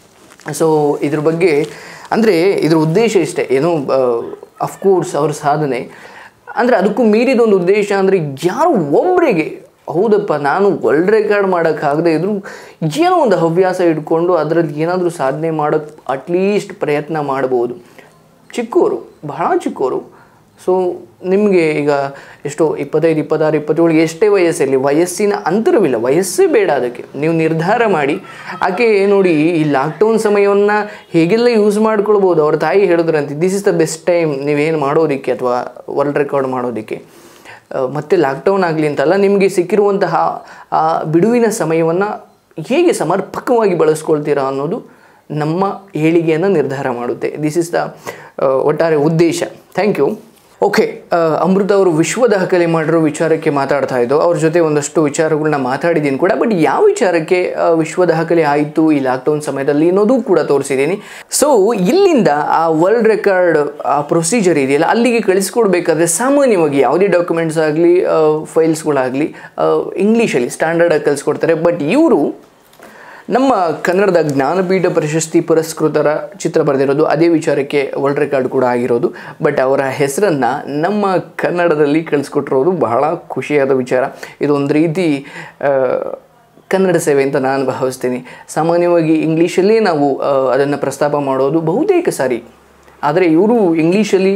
ಸೊ ಇದ್ರ ಬಗ್ಗೆ ಅಂದರೆ ಇದ್ರ ಉದ್ದೇಶ ಇಷ್ಟೇ ಏನು ಅಫ್ಕೋರ್ಸ್ ಅವ್ರ ಸಾಧನೆ ಅಂದರೆ ಅದಕ್ಕೂ ಮೀರಿದೊಂದು ಉದ್ದೇಶ ಅಂದರೆ ಯಾರು ಒಬ್ಬರಿಗೆ ಹೌದಪ್ಪ ನಾನು ವರ್ಲ್ಡ್ ರೆಕಾರ್ಡ್ ಮಾಡೋಕ್ಕಾಗದೇ ಇದ್ರೂ ಏನೋ ಒಂದು ಹವ್ಯಾಸ ಇಟ್ಕೊಂಡು ಅದರಲ್ಲಿ ಏನಾದರೂ ಸಾಧನೆ ಮಾಡೋಕ್ಕೆ ಅಟ್ಲೀಸ್ಟ್ ಪ್ರಯತ್ನ ಮಾಡ್ಬೋದು ಚಿಕ್ಕವರು ಬಹಳ ಚಿಕ್ಕವರು ಸೊ ನಿಮಗೆ ಈಗ ಎಷ್ಟೋ ಇಪ್ಪತ್ತೈದು ಇಪ್ಪತ್ತಾರು ಇಪ್ಪತ್ತೇಳು ಎಷ್ಟೇ ವಯಸ್ಸಲ್ಲಿ ವಯಸ್ಸಿನ ಅಂತರವಿಲ್ಲ ವಯಸ್ಸೇ ಬೇಡ ಅದಕ್ಕೆ ನೀವು ನಿರ್ಧಾರ ಮಾಡಿ ಆಕೆ ನೋಡಿ ಈ ಲಾಕ್ಡೌನ್ ಸಮಯವನ್ನು ಹೇಗೆಲ್ಲ ಯೂಸ್ ಮಾಡ್ಕೊಳ್ಬೋದು ಅವ್ರ ತಾಯಿ ಹೇಳಿದ್ರಂತೆ this is the best time ನೀವೇನು ಮಾಡೋದಕ್ಕೆ ಅಥವಾ ವರ್ಲ್ಡ್ ರೆಕಾರ್ಡ್ ಮಾಡೋದಕ್ಕೆ ಆ, ಮತ್ತೆ ಲಾಕ್ಡೌನ್ ಆಗಲಿ ಅಂತಲ್ಲ ನಿಮಗೆ ಸಿಕ್ಕಿರುವಂತಹ ಆ ಬಿಡುವಿನ ಸಮಯವನ್ನು ಹೇಗೆ ಸಮರ್ಪಕವಾಗಿ ಬಳಸ್ಕೊಳ್ತೀರಾ ಅನ್ನೋದು ನಮ್ಮ ಏಳಿಗೆಯನ್ನು ನಿರ್ಧಾರ ಮಾಡುತ್ತೆ ದಿಸ್ ಇಸ್ ದ ಒಟ್ಟಾರೆ ಉದ್ದೇಶ ಥ್ಯಾಂಕ್ ಯು ಓಕೆ ಅಮೃತ ಅವರು ವಿಶ್ವ ದಾಖಲೆ ಮಾಡಿರೋ ವಿಚಾರಕ್ಕೆ ಮಾತಾಡ್ತಾ ಇದ್ದು ಅವ್ರ ಜೊತೆ ಒಂದಷ್ಟು ವಿಚಾರಗಳನ್ನ ಮಾತಾಡಿದ್ದೀನಿ ಕೂಡ ಬಟ್ ಯಾವ ವಿಚಾರಕ್ಕೆ ಆ, ವಿಶ್ವ ದಾಖಲೆ ಆಯಿತು ಈ ಲಾಕ್ಡೌನ್ ಸಮಯದಲ್ಲಿ ಅನ್ನೋದು ಕೂಡ ತೋರಿಸಿದ್ದೀನಿ ಸೊ ಇಲ್ಲಿಂದ ಆ ವರ್ಲ್ಡ್ ರೆಕಾರ್ಡ್ ಆ ಪ್ರೊಸೀಜರ್ ಇದೆಯಲ್ಲ ಅಲ್ಲಿಗೆ ಕಳಿಸ್ಕೊಡ್ಬೇಕಾದ್ರೆ ಸಾಮಾನ್ಯವಾಗಿ ಯಾವುದೇ ಡಾಕ್ಯುಮೆಂಟ್ಸ್ ಆಗಲಿ ಫೈಲ್ಸ್ಗಳಾಗಲಿ ಇಂಗ್ಲೀಷಲ್ಲಿ ಸ್ಟ್ಯಾಂಡರ್ಡಾಗಿ ಕಳಿಸ್ಕೊಡ್ತಾರೆ ಬಟ್ ಇವರು ನಮ್ಮ ಕನ್ನಡದ ಜ್ಞಾನಪೀಠ ಪ್ರಶಸ್ತಿ ಪುರಸ್ಕೃತರ ಚಿತ್ರ ಬರೆದಿರೋದು ಅದೇ ವಿಚಾರಕ್ಕೆ ವರ್ಲ್ಡ್ ರೆಕಾರ್ಡ್ ಕೂಡ ಆಗಿರೋದು ಬಟ್ ಅವರ ಹೆಸರನ್ನು ನಮ್ಮ ಕನ್ನಡದಲ್ಲಿ ಕಳಿಸ್ಕೊಟ್ಟಿರೋದು ಬಹಳ ಖುಷಿಯಾದ ವಿಚಾರ ಇದೊಂದು ರೀತಿ ಆ, ಕನ್ನಡ ಸೇವೆ ಅಂತ ನಾನು ಭಾವಿಸ್ತೀನಿ ಸಾಮಾನ್ಯವಾಗಿ ಇಂಗ್ಲೀಷಲ್ಲೇ ನಾವು ಅದನ್ನು ಪ್ರಸ್ತಾಪ ಮಾಡೋದು ಬಹುತೇಕ ಸಾರಿ ಆದರೆ ಇವರು ಇಂಗ್ಲೀಷಲ್ಲಿ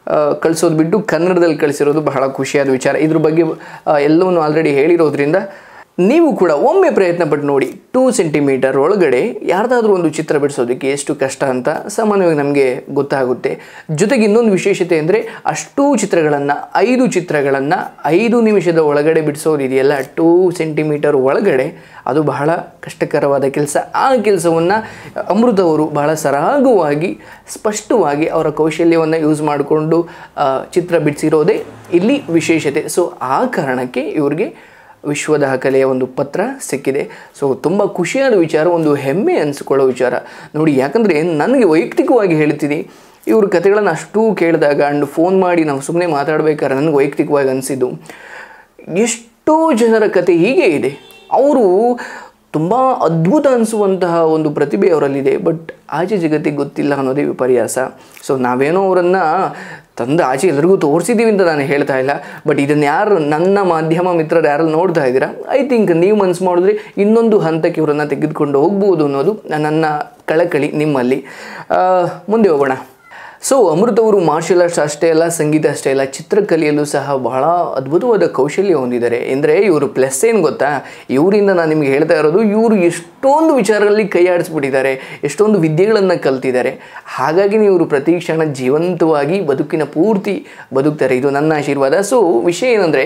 ಕಳಿಸೋದು ಬಿಟ್ಟು ಕನ್ನಡದಲ್ಲಿ ಕಳಿಸಿರೋದು ಬಹಳ ಖುಷಿಯಾದ ವಿಚಾರ ಇದ್ರ ಬಗ್ಗೆ ಆ, ಎಲ್ಲವನ್ನೂ ಆಲ್ರೆಡಿ ಹೇಳಿರೋದ್ರಿಂದ ನೀವು ಕೂಡ ಒಮ್ಮೆ ಪ್ರಯತ್ನ ಪಟ್ಟು ನೋಡಿ ಟೂ ಸೆಂಟಿಮೀಟರ್ ಒಳಗಡೆ ಯಾರ್ದಾದ್ರೂ ಒಂದು ಚಿತ್ರ ಬಿಡಿಸೋದಕ್ಕೆ ಎಷ್ಟು ಕಷ್ಟ ಅಂತ ಸಾಮಾನ್ಯವಾಗಿ ನಮಗೆ ಗೊತ್ತಾಗುತ್ತೆ ಜೊತೆಗೆ ಇನ್ನೊಂದು ವಿಶೇಷತೆ ಅಂದರೆ ಅಷ್ಟೂ ಚಿತ್ರಗಳನ್ನು ಐದು ಚಿತ್ರಗಳನ್ನು ಐದು ನಿಮಿಷದ ಒಳಗಡೆ ಬಿಡಿಸೋದಿದೆಯಲ್ಲ ಟೂ ಸೆಂಟಿಮೀಟರ್ ಒಳಗಡೆ ಅದು ಬಹಳ ಕಷ್ಟಕರವಾದ ಕೆಲಸ ಆ ಕೆಲಸವನ್ನು ಅಮೃತ ಅವರು ಬಹಳ ಸರಾಗವಾಗಿ ಸ್ಪಷ್ಟವಾಗಿ ಅವರ ಕೌಶಲ್ಯವನ್ನು ಯೂಸ್ ಮಾಡಿಕೊಂಡು ಚಿತ್ರ ಬಿಡಿಸಿರೋದೇ ಇಲ್ಲಿ ವಿಶೇಷತೆ ಸೊ ಆ ಕಾರಣಕ್ಕೆ ಇವ್ರಿಗೆ ವಿಶ್ವ ದಾಖಲೆಯ ಒಂದು ಪತ್ರ ಸಿಕ್ಕಿದೆ ಸೊ ತುಂಬ ಖುಷಿಯಾದ ವಿಚಾರ ಒಂದು ಹೆಮ್ಮೆ ಅನಿಸ್ಕೊಳ್ಳೋ ವಿಚಾರ ನೋಡಿ ಯಾಕಂದರೆ ನನಗೆ ವೈಯಕ್ತಿಕವಾಗಿ ಹೇಳ್ತೀನಿ ಇವ್ರ ಕಥೆಗಳನ್ನು ಅಷ್ಟೂ ಕೇಳಿದಾಗ ಆ್ಯಂಡ್ ಫೋನ್ ಮಾಡಿ ನಾವು ಸುಮ್ಮನೆ ಮಾತಾಡಬೇಕಾದ್ರೆ ನನಗೆ ವೈಯಕ್ತಿಕವಾಗಿ ಅನಿಸಿದ್ದು ಎಷ್ಟೋ ಜನರ ಕತೆ ಹೀಗೆ ಇದೆ ಅವರು ತುಂಬ ಅದ್ಭುತ ಅನಿಸುವಂತಹ ಒಂದು ಪ್ರತಿಭೆ ಅವರಲ್ಲಿದೆ ಬಟ್ ಆಚೆ ಜಗತ್ತಿಗೆ ಗೊತ್ತಿಲ್ಲ ಅನ್ನೋದೇ ವಿಪರ್ಯಾಸ ಸೊ ನಾವೇನೋ ಅವರನ್ನು ತಂದು ಆಚೆ ಎಲ್ರಿಗೂ ತೋರಿಸಿದ್ದೀವಿ ಅಂತ ನಾನು ಹೇಳ್ತಾ ಇಲ್ಲ ಬಟ್ ಇದನ್ನು ಯಾರು ನನ್ನ ಮಾಧ್ಯಮ ಮಿತ್ರರು ಯಾರು ನೋಡ್ತಾ ಇದ್ದೀರಾ ಐ ಥಿಂಕ್ ನೀವು ಮನಸ್ಸು ಮಾಡಿದ್ರೆ ಇನ್ನೊಂದು ಹಂತಕ್ಕೆ ಇವರನ್ನು ತೆಗೆದುಕೊಂಡು ಹೋಗ್ಬೋದು ಅನ್ನೋದು ನನ್ನ ಕಳಕಳಿ ನಿಮ್ಮಲ್ಲಿ ಆ, ಮುಂದೆ ಹೋಗೋಣ ಸೊ ಅಮೃತ್ ಅವರು ಮಾರ್ಷಲ್ ಆರ್ಟ್ಸ್ ಅಷ್ಟೇ ಅಲ್ಲ ಸಂಗೀತ ಅಷ್ಟೇ ಅಲ್ಲ ಚಿತ್ರಕಲೆಯಲ್ಲೂ ಸಹ ಬಹಳ ಅದ್ಭುತವಾದ ಕೌಶಲ್ಯ ಹೊಂದಿದ್ದಾರೆ ಅಂದರೆ ಇವರು ಪ್ಲಸ್ ಏನು ಗೊತ್ತಾ ಇವರಿಂದ ನಾನು ನಿಮ್ಗೆ ಹೇಳ್ತಾ ಇರೋದು ಇವರು ಎಷ್ಟೊಂದು ವಿಚಾರಗಳಲ್ಲಿ ಕೈ ಆಡಿಸ್ಬಿಟ್ಟಿದ್ದಾರೆ ಎಷ್ಟೊಂದು ವಿದ್ಯೆಗಳನ್ನು ಕಲ್ತಿದ್ದಾರೆ ಹಾಗಾಗಿ ಇವರು ಪ್ರತಿ ಕ್ಷಣ ಜೀವಂತವಾಗಿ ಬದುಕಿನ ಪೂರ್ತಿ ಬದುಕ್ತಾರೆ ಇದು ನನ್ನ ಆಶೀರ್ವಾದ ಸೊ ವಿಷಯ ಏನಂದರೆ